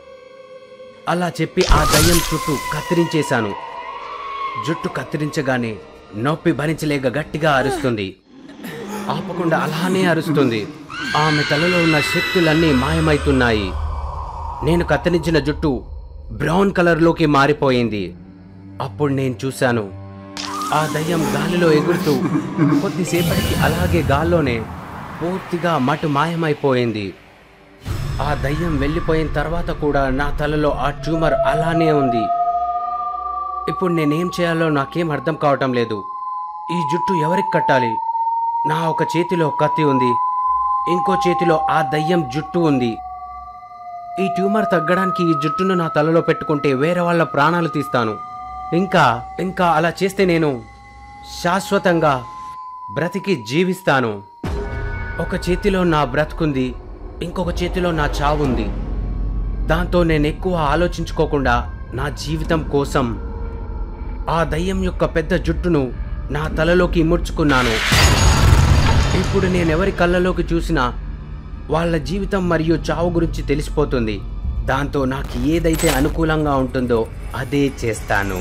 అలా చెప్పి ఆ దయ్యం చుట్టూ కత్తిరించేశాను జుట్టు కత్తిరించగానే నొప్పి భరించలేక గట్టిగా అరుస్తుంది ఆపకుండా అలానే అరుస్తుంది ఆమె తలలో ఉన్న శక్తులన్నీ మాయమైతున్నాయి నేను కత్తిరించిన జుట్టు బ్రౌన్ కలర్లోకి మారిపోయింది అప్పుడు నేను చూశాను ఆ దయ్యం గాలిలో ఎగురుతూ కొద్దిసేపటికి అలాగే గాల్లోనే పూర్తిగా మటు మాయమైపోయింది ఆ దయ్యం వెళ్ళిపోయిన తర్వాత కూడా నా తలలో ఆ ట్యూమర్ అలానే ఉంది ఇప్పుడు నేనేం చేయాలో నాకేం అర్థం కావటం లేదు ఈ జుట్టు ఎవరికి కట్టాలి నా ఒక చేతిలో కత్తి ఉంది ఇంకో చేతిలో ఆ దయ్యం జుట్టు ఉంది ఈ ట్యూమర్ తగ్గడానికి ఈ జుట్టును నా తలలో పెట్టుకుంటే వేరే వాళ్ళ ప్రాణాలు తీస్తాను ఇంకా ఇంకా అలా చేస్తే నేను శాశ్వతంగా బ్రతికి జీవిస్తాను ఒక చేతిలో నా బ్రతుకుంది ఇంకొక చేతిలో నా చావుంది దాంతో నేను ఎక్కువ ఆలోచించుకోకుండా నా జీవితం కోసం ఆ దయ్యం యొక్క పెద్ద జుట్టును నా తలలోకి ఇముడ్చుకున్నాను ఇప్పుడు నేనెవరి కళ్ళలోకి చూసినా వాళ్ళ జీవితం మరియు చావు గురించి తెలిసిపోతుంది దాంతో నాకు ఏదైతే అనుకూలంగా ఉంటుందో అదే చేస్తాను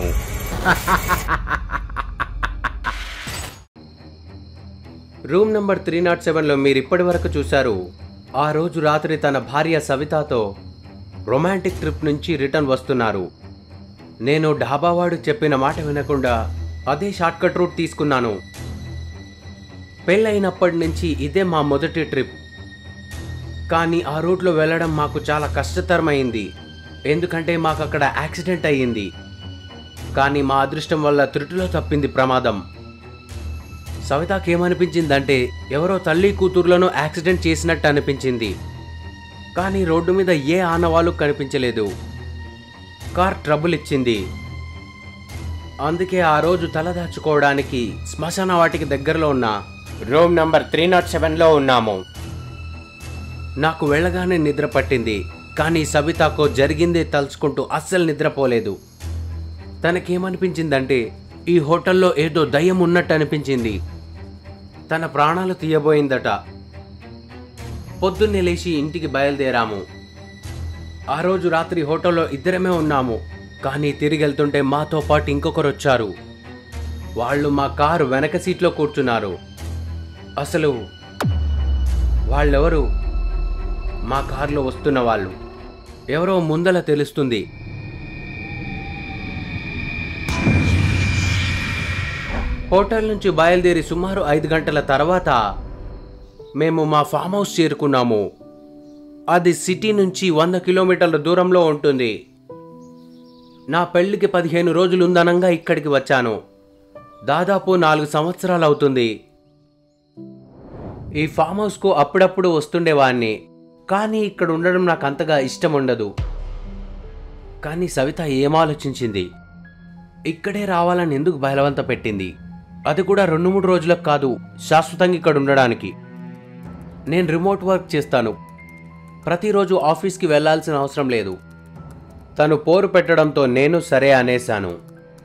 రూమ్ నెంబర్ త్రీ నాట్ సెవెన్లో మీరు ఇప్పటి వరకు చూశారు ఆ రోజు రాత్రి తన భార్య సవితాతో రొమాంటిక్ ట్రిప్ నుంచి రిటర్న్ వస్తున్నారు నేను ఢాబావాడు చెప్పిన మాట వినకుండా అదే షార్ట్కట్ రూట్ తీసుకున్నాను పెళ్ళైనప్పటి నుంచి ఇదే మా మొదటి ట్రిప్ కానీ ఆ రూట్లో వెళ్ళడం మాకు చాలా కష్టతరమైంది ఎందుకంటే మాకు అక్కడ యాక్సిడెంట్ అయ్యింది కానీ మా అదృష్టం వల్ల త్రుటిలో తప్పింది ప్రమాదం సవితాకి ఏమనిపించిందంటే ఎవరో తల్లి కూతుర్లను యాక్సిడెంట్ చేసినట్టు అనిపించింది కానీ రోడ్డు మీద ఏ ఆనవాళ్ళు కనిపించలేదు కార్ ట్రబుల్ ఇచ్చింది అందుకే ఆ రోజు తలదాచుకోవడానికి శ్మశాన వాటికి దగ్గరలో ఉన్న రూమ్ నంబర్ త్రీ నాట్ సెవెన్లో ఉన్నాము నాకు వెళ్ళగానే నిద్ర పట్టింది కానీ సబితాకో జరిగిందే తలుచుకుంటూ అస్సలు నిద్రపోలేదు తనకేమనిపించిందంటే ఈ హోటల్లో ఏదో దయ్యం ఉన్నట్టు అనిపించింది తన ప్రాణాలు తీయబోయిందట పొద్దున్నే లేచి ఇంటికి బయలుదేరాము ఆ రోజు రాత్రి హోటల్లో ఇద్దరమే ఉన్నాము కానీ తిరిగి వెళ్తుంటే మాతో పాటు ఇంకొకరు వచ్చారు వాళ్ళు మా కారు వెనక సీట్లో కూర్చున్నారు అసలు వాళ్ళెవరు మా కారులో వస్తున్న వాళ్ళు ఎవరో ముందల తెలుస్తుంది హోటల్ నుంచి బయలుదేరి సుమారు ఐదు గంటల తర్వాత మేము మా ఫామ్ హౌస్ చేరుకున్నాము అది సిటీ నుంచి వంద కిలోమీటర్ల దూరంలో ఉంటుంది నా పెళ్లికి పదిహేను రోజులు ఉందనంగా ఇక్కడికి వచ్చాను దాదాపు నాలుగు సంవత్సరాలు అవుతుంది ఈ ఫామ్ హౌస్కు అప్పుడప్పుడు వస్తుండేవాడిని కానీ ఇక్కడ ఉండడం నాకు అంతగా ఇష్టం ఉండదు కానీ సవిత ఏం ఆలోచించింది ఇక్కడే రావాలని ఎందుకు బలవంత పెట్టింది అది కూడా రెండు మూడు రోజులకు కాదు శాశ్వతంగా ఇక్కడ ఉండడానికి నేను రిమోట్ వర్క్ చేస్తాను ప్రతిరోజు ఆఫీస్కి వెళ్ళాల్సిన అవసరం లేదు తను పోరు పెట్టడంతో నేను సరే అనేశాను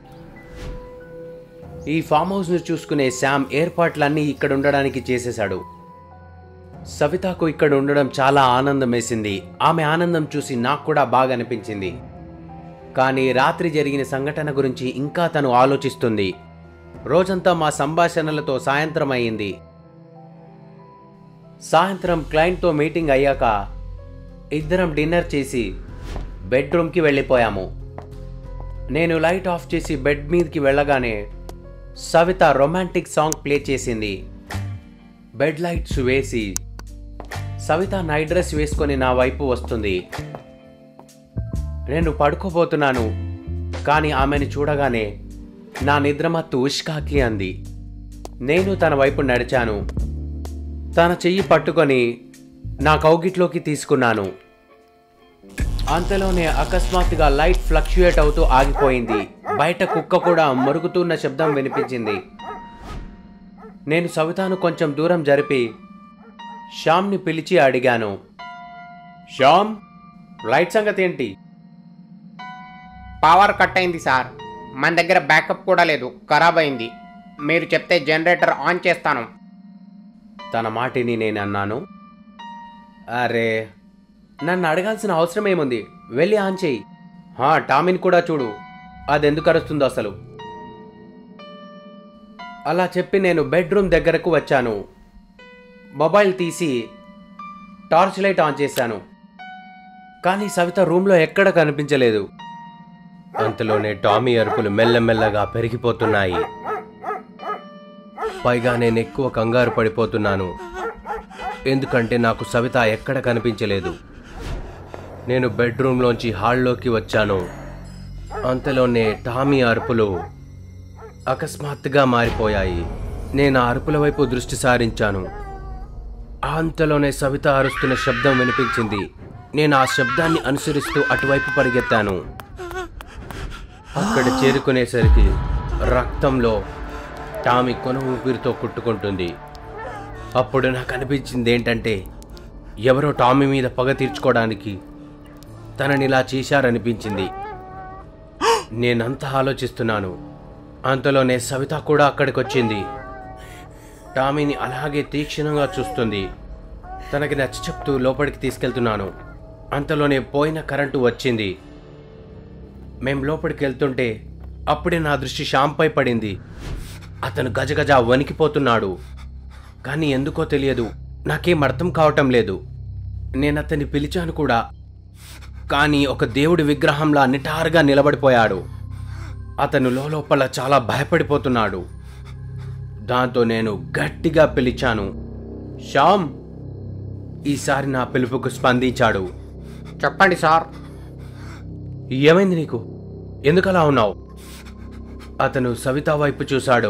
ఈ ఫామ్ హౌస్ను చూసుకునే శామ్ ఏర్పాట్లన్నీ ఇక్కడ ఉండడానికి చేసేశాడు సవితాకు ఇక్కడ ఉండడం చాలా ఆనందం వేసింది ఆమె ఆనందం చూసి నాకు కూడా బాగా అనిపించింది కానీ రాత్రి జరిగిన సంఘటన గురించి ఇంకా తను ఆలోచిస్తుంది రోజంతా మా సంభాషణలతో సాయంత్రం అయింది సాయంత్రం క్లయింట్తో మీటింగ్ అయ్యాక ఇద్దరం డిన్నర్ చేసి బెడ్రూమ్కి వెళ్ళిపోయాము నేను లైట్ ఆఫ్ చేసి బెడ్ మీదకి వెళ్ళగానే సవిత రొమాంటిక్ సాంగ్ ప్లే చేసింది బెడ్ లైట్స్ వేసి సవిత నైట్ డ్రెస్ వేసుకొని నా వైపు వస్తుంది నేను పడుకోబోతున్నాను కానీ ఆమెను చూడగానే నా నిద్రమత్తు ఉష్కాకి అంది నేను తన వైపు నడిచాను తన చెయ్యి పట్టుకొని నా కౌగిట్లోకి తీసుకున్నాను అంతలోనే అకస్మాత్తుగా లైట్ ఫ్లక్చుయేట్ అవుతూ ఆగిపోయింది బయట కుక్క కూడా మరుగుతున్న శబ్దం వినిపించింది నేను సవితాను కొంచెం దూరం జరిపి శ్యామ్ని పిలిచి అడిగాను శ్యామ్ లైట్ సంగతి ఏంటి పవర్ కట్ అయింది సార్ మన దగ్గర బ్యాకప్ కూడా లేదు ఖరాబ్ అయింది మీరు చెప్తే జనరేటర్ ఆన్ చేస్తాను తన మాటిని నేను అన్నాను అరే నన్ను అడగాల్సిన అవసరం ఏముంది వెళ్ళి ఆన్ చేయి హా టామిన్ కూడా చూడు అది ఎందుకు అరుస్తుందో అసలు అలా చెప్పి నేను బెడ్రూమ్ దగ్గరకు వచ్చాను మొబైల్ తీసి టార్చ్ లైట్ ఆన్ చేశాను కానీ సవిత రూమ్లో ఎక్కడ కనిపించలేదు అంతలోనే టామీ అరుపులు మెల్లమెల్లగా పెరిగిపోతున్నాయి పైగా నేను ఎక్కువ కంగారు పడిపోతున్నాను ఎందుకంటే నాకు సవిత ఎక్కడ కనిపించలేదు నేను బెడ్రూమ్లోంచి హాల్లోకి వచ్చాను అంతలోనే టామీ అరుపులు అకస్మాత్తుగా మారిపోయాయి నేను ఆ అరుపుల వైపు దృష్టి సారించాను అంతలోనే సవిత అరుస్తున్న శబ్దం వినిపించింది నేను ఆ శబ్దాన్ని అనుసరిస్తూ అటువైపు పరిగెత్తాను అక్కడ చేరుకునేసరికి రక్తంలో టామీ కొన ఊపిరితో కుట్టుకుంటుంది అప్పుడు నాకు అనిపించింది ఏంటంటే ఎవరో టామీ మీద పగ తీర్చుకోవడానికి తనని ఇలా చేశారనిపించింది నేనంతా ఆలోచిస్తున్నాను అంతలోనే సవిత కూడా అక్కడికి వచ్చింది టామీని అలాగే తీక్షణంగా చూస్తుంది తనకి నచ్చ చెప్తూ లోపలికి తీసుకెళ్తున్నాను అంతలోనే పోయిన కరెంటు వచ్చింది మేం లోపలికి వెళ్తుంటే అప్పుడే నా దృష్టి శ్యాంపై పడింది అతను గజగజ వణికిపోతున్నాడు కానీ ఎందుకో తెలియదు నాకేం అర్థం కావటం లేదు నేను అతన్ని పిలిచాను కూడా కానీ ఒక దేవుడి విగ్రహంలా నిటారుగా నిలబడిపోయాడు అతను లోపల చాలా భయపడిపోతున్నాడు దాంతో నేను గట్టిగా పిలిచాను శ్యామ్ ఈసారి నా పిలుపుకు స్పందించాడు చెప్పండి సార్ ఏమైంది నీకు ఎందుకలా ఉన్నావు అతను సవిత వైపు చూశాడు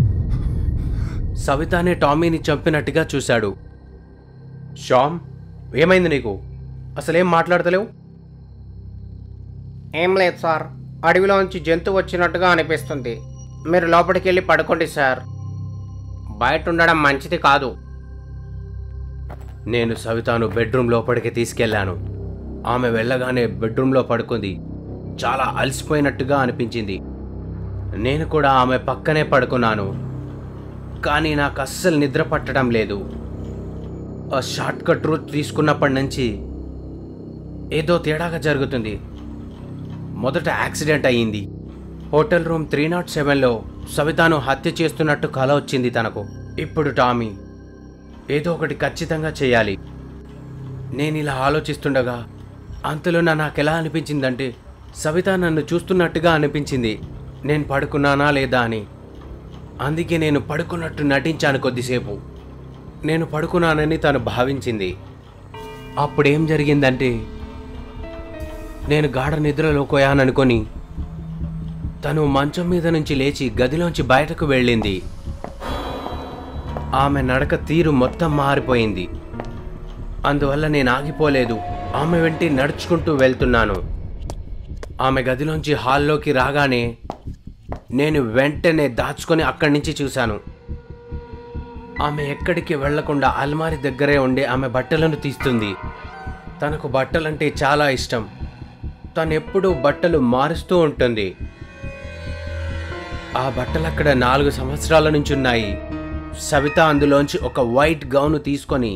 సవితానే టామీని చంపినట్టుగా చూశాడు శ్యామ్ ఏమైంది నీకు అసలేం మాట్లాడతలేవు ఏం లేదు సార్ అడవిలోంచి జంతువు వచ్చినట్టుగా అనిపిస్తుంది మీరు లోపలికి వెళ్ళి పడుకోండి సార్ బయట ఉండడం మంచిది కాదు నేను సవితాను బెడ్రూమ్ లోపలికి తీసుకెళ్లాను ఆమె వెళ్ళగానే బెడ్రూమ్లో పడుకుంది చాలా అలసిపోయినట్టుగా అనిపించింది నేను కూడా ఆమె పక్కనే పడుకున్నాను కానీ నాకు అస్సలు నిద్ర పట్టడం లేదు ఆ షార్ట్ కట్ రూట్ తీసుకున్నప్పటి నుంచి ఏదో తేడాగా జరుగుతుంది మొదట యాక్సిడెంట్ అయ్యింది హోటల్ రూమ్ త్రీ నాట్ సెవెన్లో సవితాను హత్య చేస్తున్నట్టు కల వచ్చింది తనకు ఇప్పుడు టామీ ఏదో ఒకటి ఖచ్చితంగా చేయాలి నేను ఇలా ఆలోచిస్తుండగా అంతలో నా నాకెలా అనిపించిందంటే సవిత నన్ను చూస్తున్నట్టుగా అనిపించింది నేను పడుకున్నానా లేదా అని అందుకే నేను పడుకున్నట్టు నటించాను కొద్దిసేపు నేను పడుకున్నానని తను భావించింది అప్పుడేం జరిగిందంటే నేను గాఢ నిద్రలో పోయాననుకొని తను మంచం మీద నుంచి లేచి గదిలోంచి బయటకు వెళ్ళింది ఆమె నడక తీరు మొత్తం మారిపోయింది అందువల్ల నేను ఆగిపోలేదు ఆమె వెంటి నడుచుకుంటూ వెళ్తున్నాను ఆమె గదిలోంచి హాల్లోకి రాగానే నేను వెంటనే దాచుకొని అక్కడి నుంచి చూశాను ఆమె ఎక్కడికి వెళ్లకుండా అల్మారి దగ్గరే ఉండే ఆమె బట్టలను తీస్తుంది తనకు బట్టలంటే చాలా ఇష్టం తను ఎప్పుడూ బట్టలు మారుస్తూ ఉంటుంది ఆ బట్టలు అక్కడ నాలుగు సంవత్సరాల నుంచి ఉన్నాయి సవిత అందులోంచి ఒక వైట్ గౌను తీసుకొని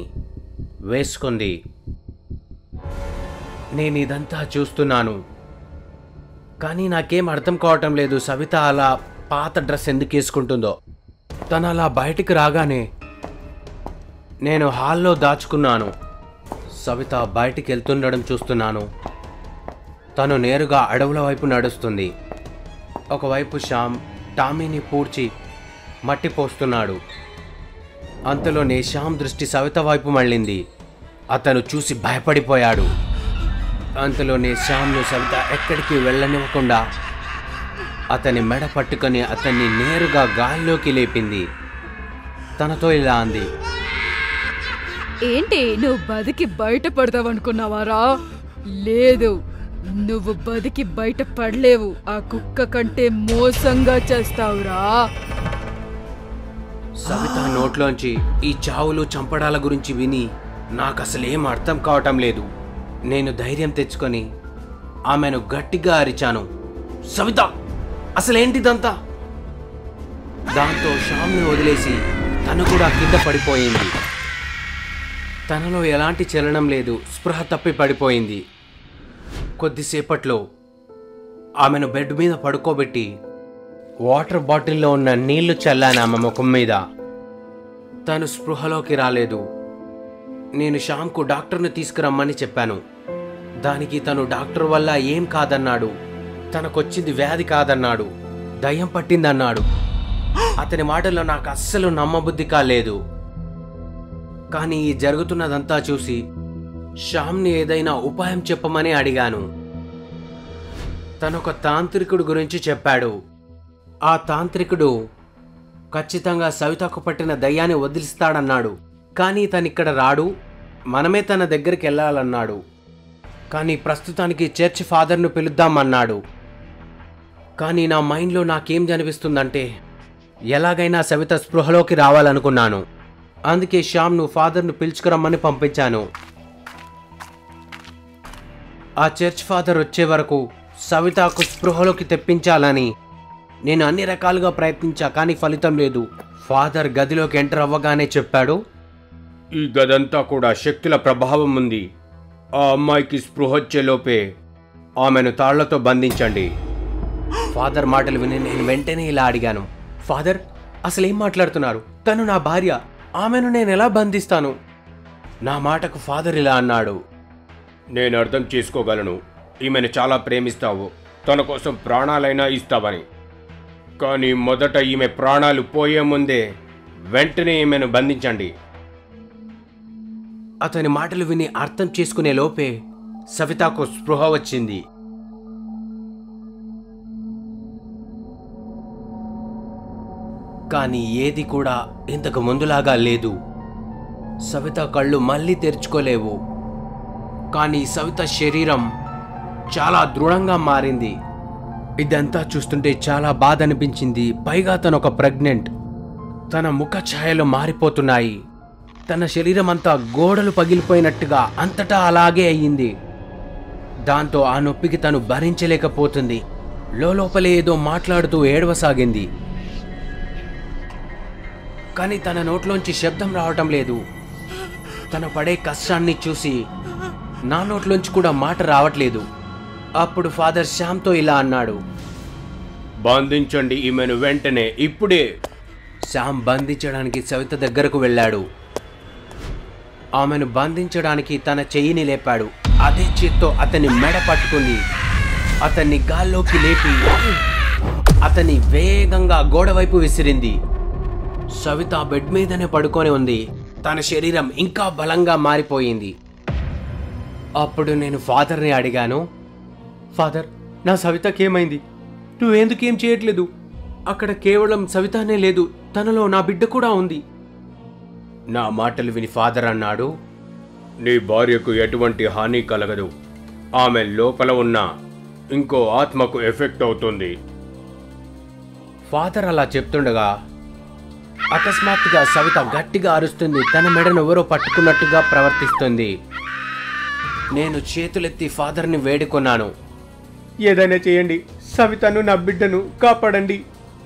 వేసుకుంది నేను ఇదంతా చూస్తున్నాను కానీ నాకేం అర్థం కావటం లేదు సవిత అలా పాత డ్రెస్ ఎందుకు వేసుకుంటుందో తను అలా బయటికి రాగానే నేను హాల్లో దాచుకున్నాను సవిత బయటికి వెళ్తుండడం చూస్తున్నాను తను నేరుగా అడవుల వైపు నడుస్తుంది ఒకవైపు శ్యామ్ టామీని పూడ్చి మట్టి పోస్తున్నాడు అంతలోనే శ్యామ్ దృష్టి సవిత వైపు మళ్ళింది అతను చూసి భయపడిపోయాడు అంతలోనే శ్యామ్ను సవిత ఎక్కడికి వెళ్ళనివ్వకుండా అతని మెడ పట్టుకొని అతన్ని నేరుగా గాల్లోకి లేపింది తనతో ఇలా అంది ఏంటి నువ్వు బతికి బయట పడతావనుకున్నావారా లేదు నువ్వు బతికి బయట పడలేవు ఆ కుక్క కంటే మోసంగా చేస్తావురా సవిత నోట్లోంచి ఈ చావులు చంపడాల గురించి విని నాకు అసలు ఏం అర్థం కావటం లేదు నేను ధైర్యం తెచ్చుకొని ఆమెను గట్టిగా అరిచాను సవిత అసలేంటిదంతా దాంతో శ్యామ్ని వదిలేసి తను కూడా కింద పడిపోయింది తనలో ఎలాంటి చలనం లేదు స్పృహ తప్పి పడిపోయింది కొద్దిసేపట్లో ఆమెను బెడ్ మీద పడుకోబెట్టి వాటర్ బాటిల్లో ఉన్న నీళ్లు చల్లాను ఆమె ముఖం మీద తను స్పృహలోకి రాలేదు నేను శ్యామ్కు డాక్టర్ని తీసుకురమ్మని చెప్పాను దానికి తను డాక్టర్ వల్ల ఏం కాదన్నాడు తనకొచ్చింది వ్యాధి కాదన్నాడు దయ్యం పట్టిందన్నాడు అతని మాటల్లో నాకు అస్సలు నమ్మబుద్ధి కాలేదు కానీ ఈ జరుగుతున్నదంతా చూసి శ్యామ్ని ఏదైనా ఉపాయం చెప్పమని అడిగాను తనొక తాంత్రికుడు గురించి చెప్పాడు ఆ తాంత్రికుడు ఖచ్చితంగా సవితకు పట్టిన దయ్యాన్ని వదిలిస్తాడన్నాడు కానీ తనిక్కడ రాడు మనమే తన దగ్గరికి వెళ్ళాలన్నాడు కానీ ప్రస్తుతానికి చర్చ్ ఫాదర్ను పిలుద్దామన్నాడు కానీ నా మైండ్లో నాకేం జనిపిస్తుందంటే ఎలాగైనా సవిత స్పృహలోకి రావాలనుకున్నాను అందుకే శ్యామ్ను ఫాదర్ను పిలుచుకురమ్మని పంపించాను ఆ చర్చ్ ఫాదర్ వచ్చే వరకు సవితకు స్పృహలోకి తెప్పించాలని నేను అన్ని రకాలుగా ప్రయత్నించా కానీ ఫలితం లేదు ఫాదర్ గదిలోకి ఎంటర్ అవ్వగానే చెప్పాడు ఈ గదంతా కూడా శక్తుల ప్రభావం ఉంది ఆ అమ్మాయికి స్పృహొచ్చేలోపే ఆమెను తాళ్లతో బంధించండి ఫాదర్ మాటలు విని నేను వెంటనే ఇలా అడిగాను ఫాదర్ అసలు ఏం మాట్లాడుతున్నారు తను నా భార్య ఆమెను నేను ఎలా బంధిస్తాను నా మాటకు ఫాదర్ ఇలా అన్నాడు నేను అర్థం చేసుకోగలను ఈమెను చాలా ప్రేమిస్తావు తన కోసం ప్రాణాలైనా ఇస్తావని కానీ మొదట ఈమె ప్రాణాలు పోయే ముందే వెంటనే ఈమెను బంధించండి అతని మాటలు విని అర్థం చేసుకునే లోపే సవితకు స్పృహ వచ్చింది కానీ ఏది కూడా ఇంతకు ముందులాగా లేదు సవిత కళ్ళు మళ్ళీ తెరుచుకోలేవు కానీ సవిత శరీరం చాలా దృఢంగా మారింది ఇదంతా చూస్తుంటే చాలా బాధ అనిపించింది పైగా తను ఒక ప్రెగ్నెంట్ తన ముఖ ఛాయలు మారిపోతున్నాయి తన శరీరం అంతా గోడలు పగిలిపోయినట్టుగా అంతటా అలాగే అయ్యింది దాంతో ఆ నొప్పికి తను భరించలేకపోతుంది లోపలే ఏదో మాట్లాడుతూ ఏడవసాగింది కానీ తన నోట్లోంచి శబ్దం రావటం లేదు తన పడే కష్టాన్ని చూసి నా నోట్లోంచి కూడా మాట రావట్లేదు అప్పుడు ఫాదర్ శ్యామ్తో ఇలా అన్నాడు బంధించండి ఈమెను వెంటనే ఇప్పుడే శ్యామ్ బంధించడానికి సవిత దగ్గరకు వెళ్ళాడు ఆమెను బంధించడానికి తన చెయ్యిని లేపాడు అదే చేత్తో అతని మెడ పట్టుకుంది అతన్ని గాల్లోకి లేపి అతన్ని వేగంగా గోడ వైపు విసిరింది సవిత బెడ్ మీదనే పడుకొని ఉంది తన శరీరం ఇంకా బలంగా మారిపోయింది అప్పుడు నేను ఫాదర్ని అడిగాను ఫాదర్ నా సవితకేమైంది నువ్వెందుకేం చేయట్లేదు అక్కడ కేవలం సవితానే లేదు తనలో నా బిడ్డ కూడా ఉంది నా మాటలు విని ఫాదర్ అన్నాడు నీ భార్యకు ఎటువంటి హాని కలగదు ఆమె లోపల ఉన్న ఇంకో ఆత్మకు ఎఫెక్ట్ అవుతుంది ఫాదర్ అలా చెప్తుండగా అకస్మాత్తుగా సవిత గట్టిగా అరుస్తుంది తన మెడను ఎవరో పట్టుకున్నట్టుగా ప్రవర్తిస్తుంది నేను చేతులెత్తి ఫాదర్ని వేడుకొన్నాను ఏదైనా చేయండి సవితను నా బిడ్డను కాపాడండి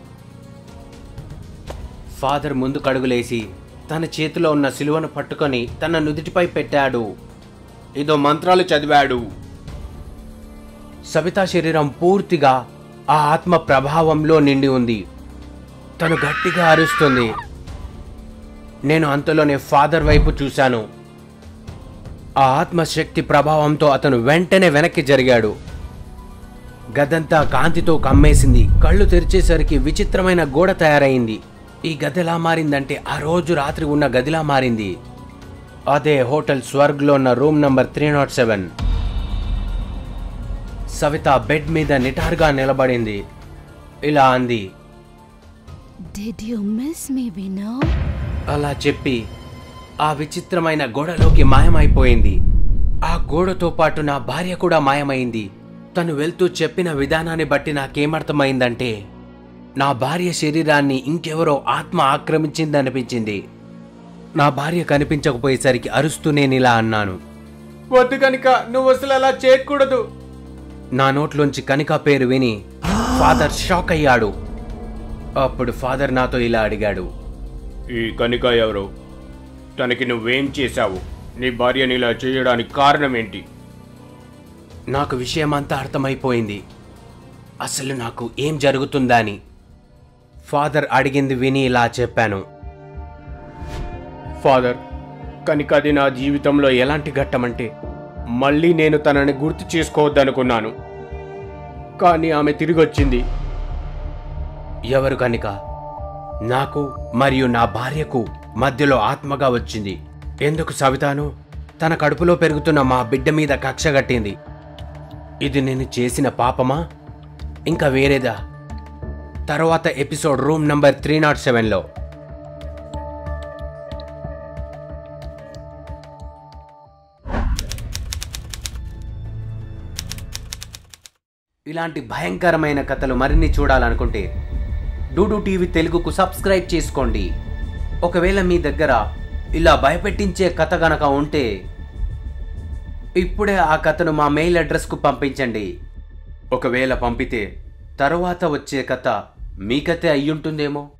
ఫాదర్ ముందు కడుగులేసి తన చేతిలో ఉన్న సిలువను పట్టుకొని తన నుదిటిపై పెట్టాడు ఇదో మంత్రాలు చదివాడు సవితా శరీరం పూర్తిగా ఆ ఆత్మ ప్రభావంలో నిండి ఉంది తను గట్టిగా అరుస్తుంది నేను అంతలోనే ఫాదర్ వైపు చూశాను ఆ ఆత్మశక్తి ప్రభావంతో అతను వెంటనే వెనక్కి జరిగాడు గదంతా కాంతితో కమ్మేసింది కళ్ళు తెరిచేసరికి విచిత్రమైన గోడ తయారైంది ఈ గది ఎలా మారిందంటే ఆ రోజు రాత్రి ఉన్న గదిలా మారింది అదే హోటల్ స్వర్గ్లో ఉన్న room number three not seven Savita bed మీద నిటారుగా నిలబడింది ఇలా అంది did you miss me Vino అలా చెప్పి ఆ విచిత్రమైన గోడలోకి మాయమైపోయింది ఆ గోడతో పాటు నా భార్య కూడా మాయమైంది తను వెళ్తూ చెప్పిన విధానాన్ని బట్టి నాకేమర్థమైందంటే నా భార్య శరీరాన్ని ఇంకెవరో ఆత్మ ఆక్రమించిందనిపించింది నా భార్య కనిపించకపోయేసరికి అరుస్తూ నేను ఇలా అన్నాను వద్దు కనుక నువ్వు అసలు అలా చేయకూడదు నా నోట్లోంచి కనిక పేరు విని ఫాదర్ షాక్ అయ్యాడు అప్పుడు ఫాదర్ నాతో ఇలా అడిగాడు ఈ కనిక ఎవరు తనకి నువ్వేం చేశావు నీ భార్యని ఇలా చేయడానికి కారణం ఏంటి నాకు విషయమంతా అర్థమైపోయింది అసలు నాకు ఏం జరుగుతుందా అని ఫాదర్ అడిగింది విని ఇలా చెప్పాను ఫాదర్ కనుక అది నా జీవితంలో ఎలాంటి ఘట్టమంటే మళ్ళీ నేను తనని గుర్తు చేసుకోవద్దనుకున్నాను కానీ ఆమె తిరిగి వచ్చింది ఎవరు కనుక నాకు మరియు నా భార్యకు మధ్యలో ఆత్మగా వచ్చింది ఎందుకు సవితాను తన కడుపులో పెరుగుతున్న మా బిడ్డ మీద కక్ష కట్టింది ఇది నేను చేసిన పాపమా ఇంకా వేరేదా తర్వాత episode room number three not సెవెన్లో ఇలాంటి భయంకరమైన కథలు మరిన్ని చూడాలనుకుంటే డూడు టీవీ తెలుగుకు సబ్స్క్రైబ్ చేసుకోండి ఒకవేళ మీ దగ్గర ఇలా భయపెట్టించే కథ గనక ఉంటే ఇప్పుడే ఆ కథను మా మెయిల్ అడ్రస్కు పంపించండి ఒకవేళ పంపితే తరువాత వచ్చే కథ మీ కథే అయ్యుంటుందేమో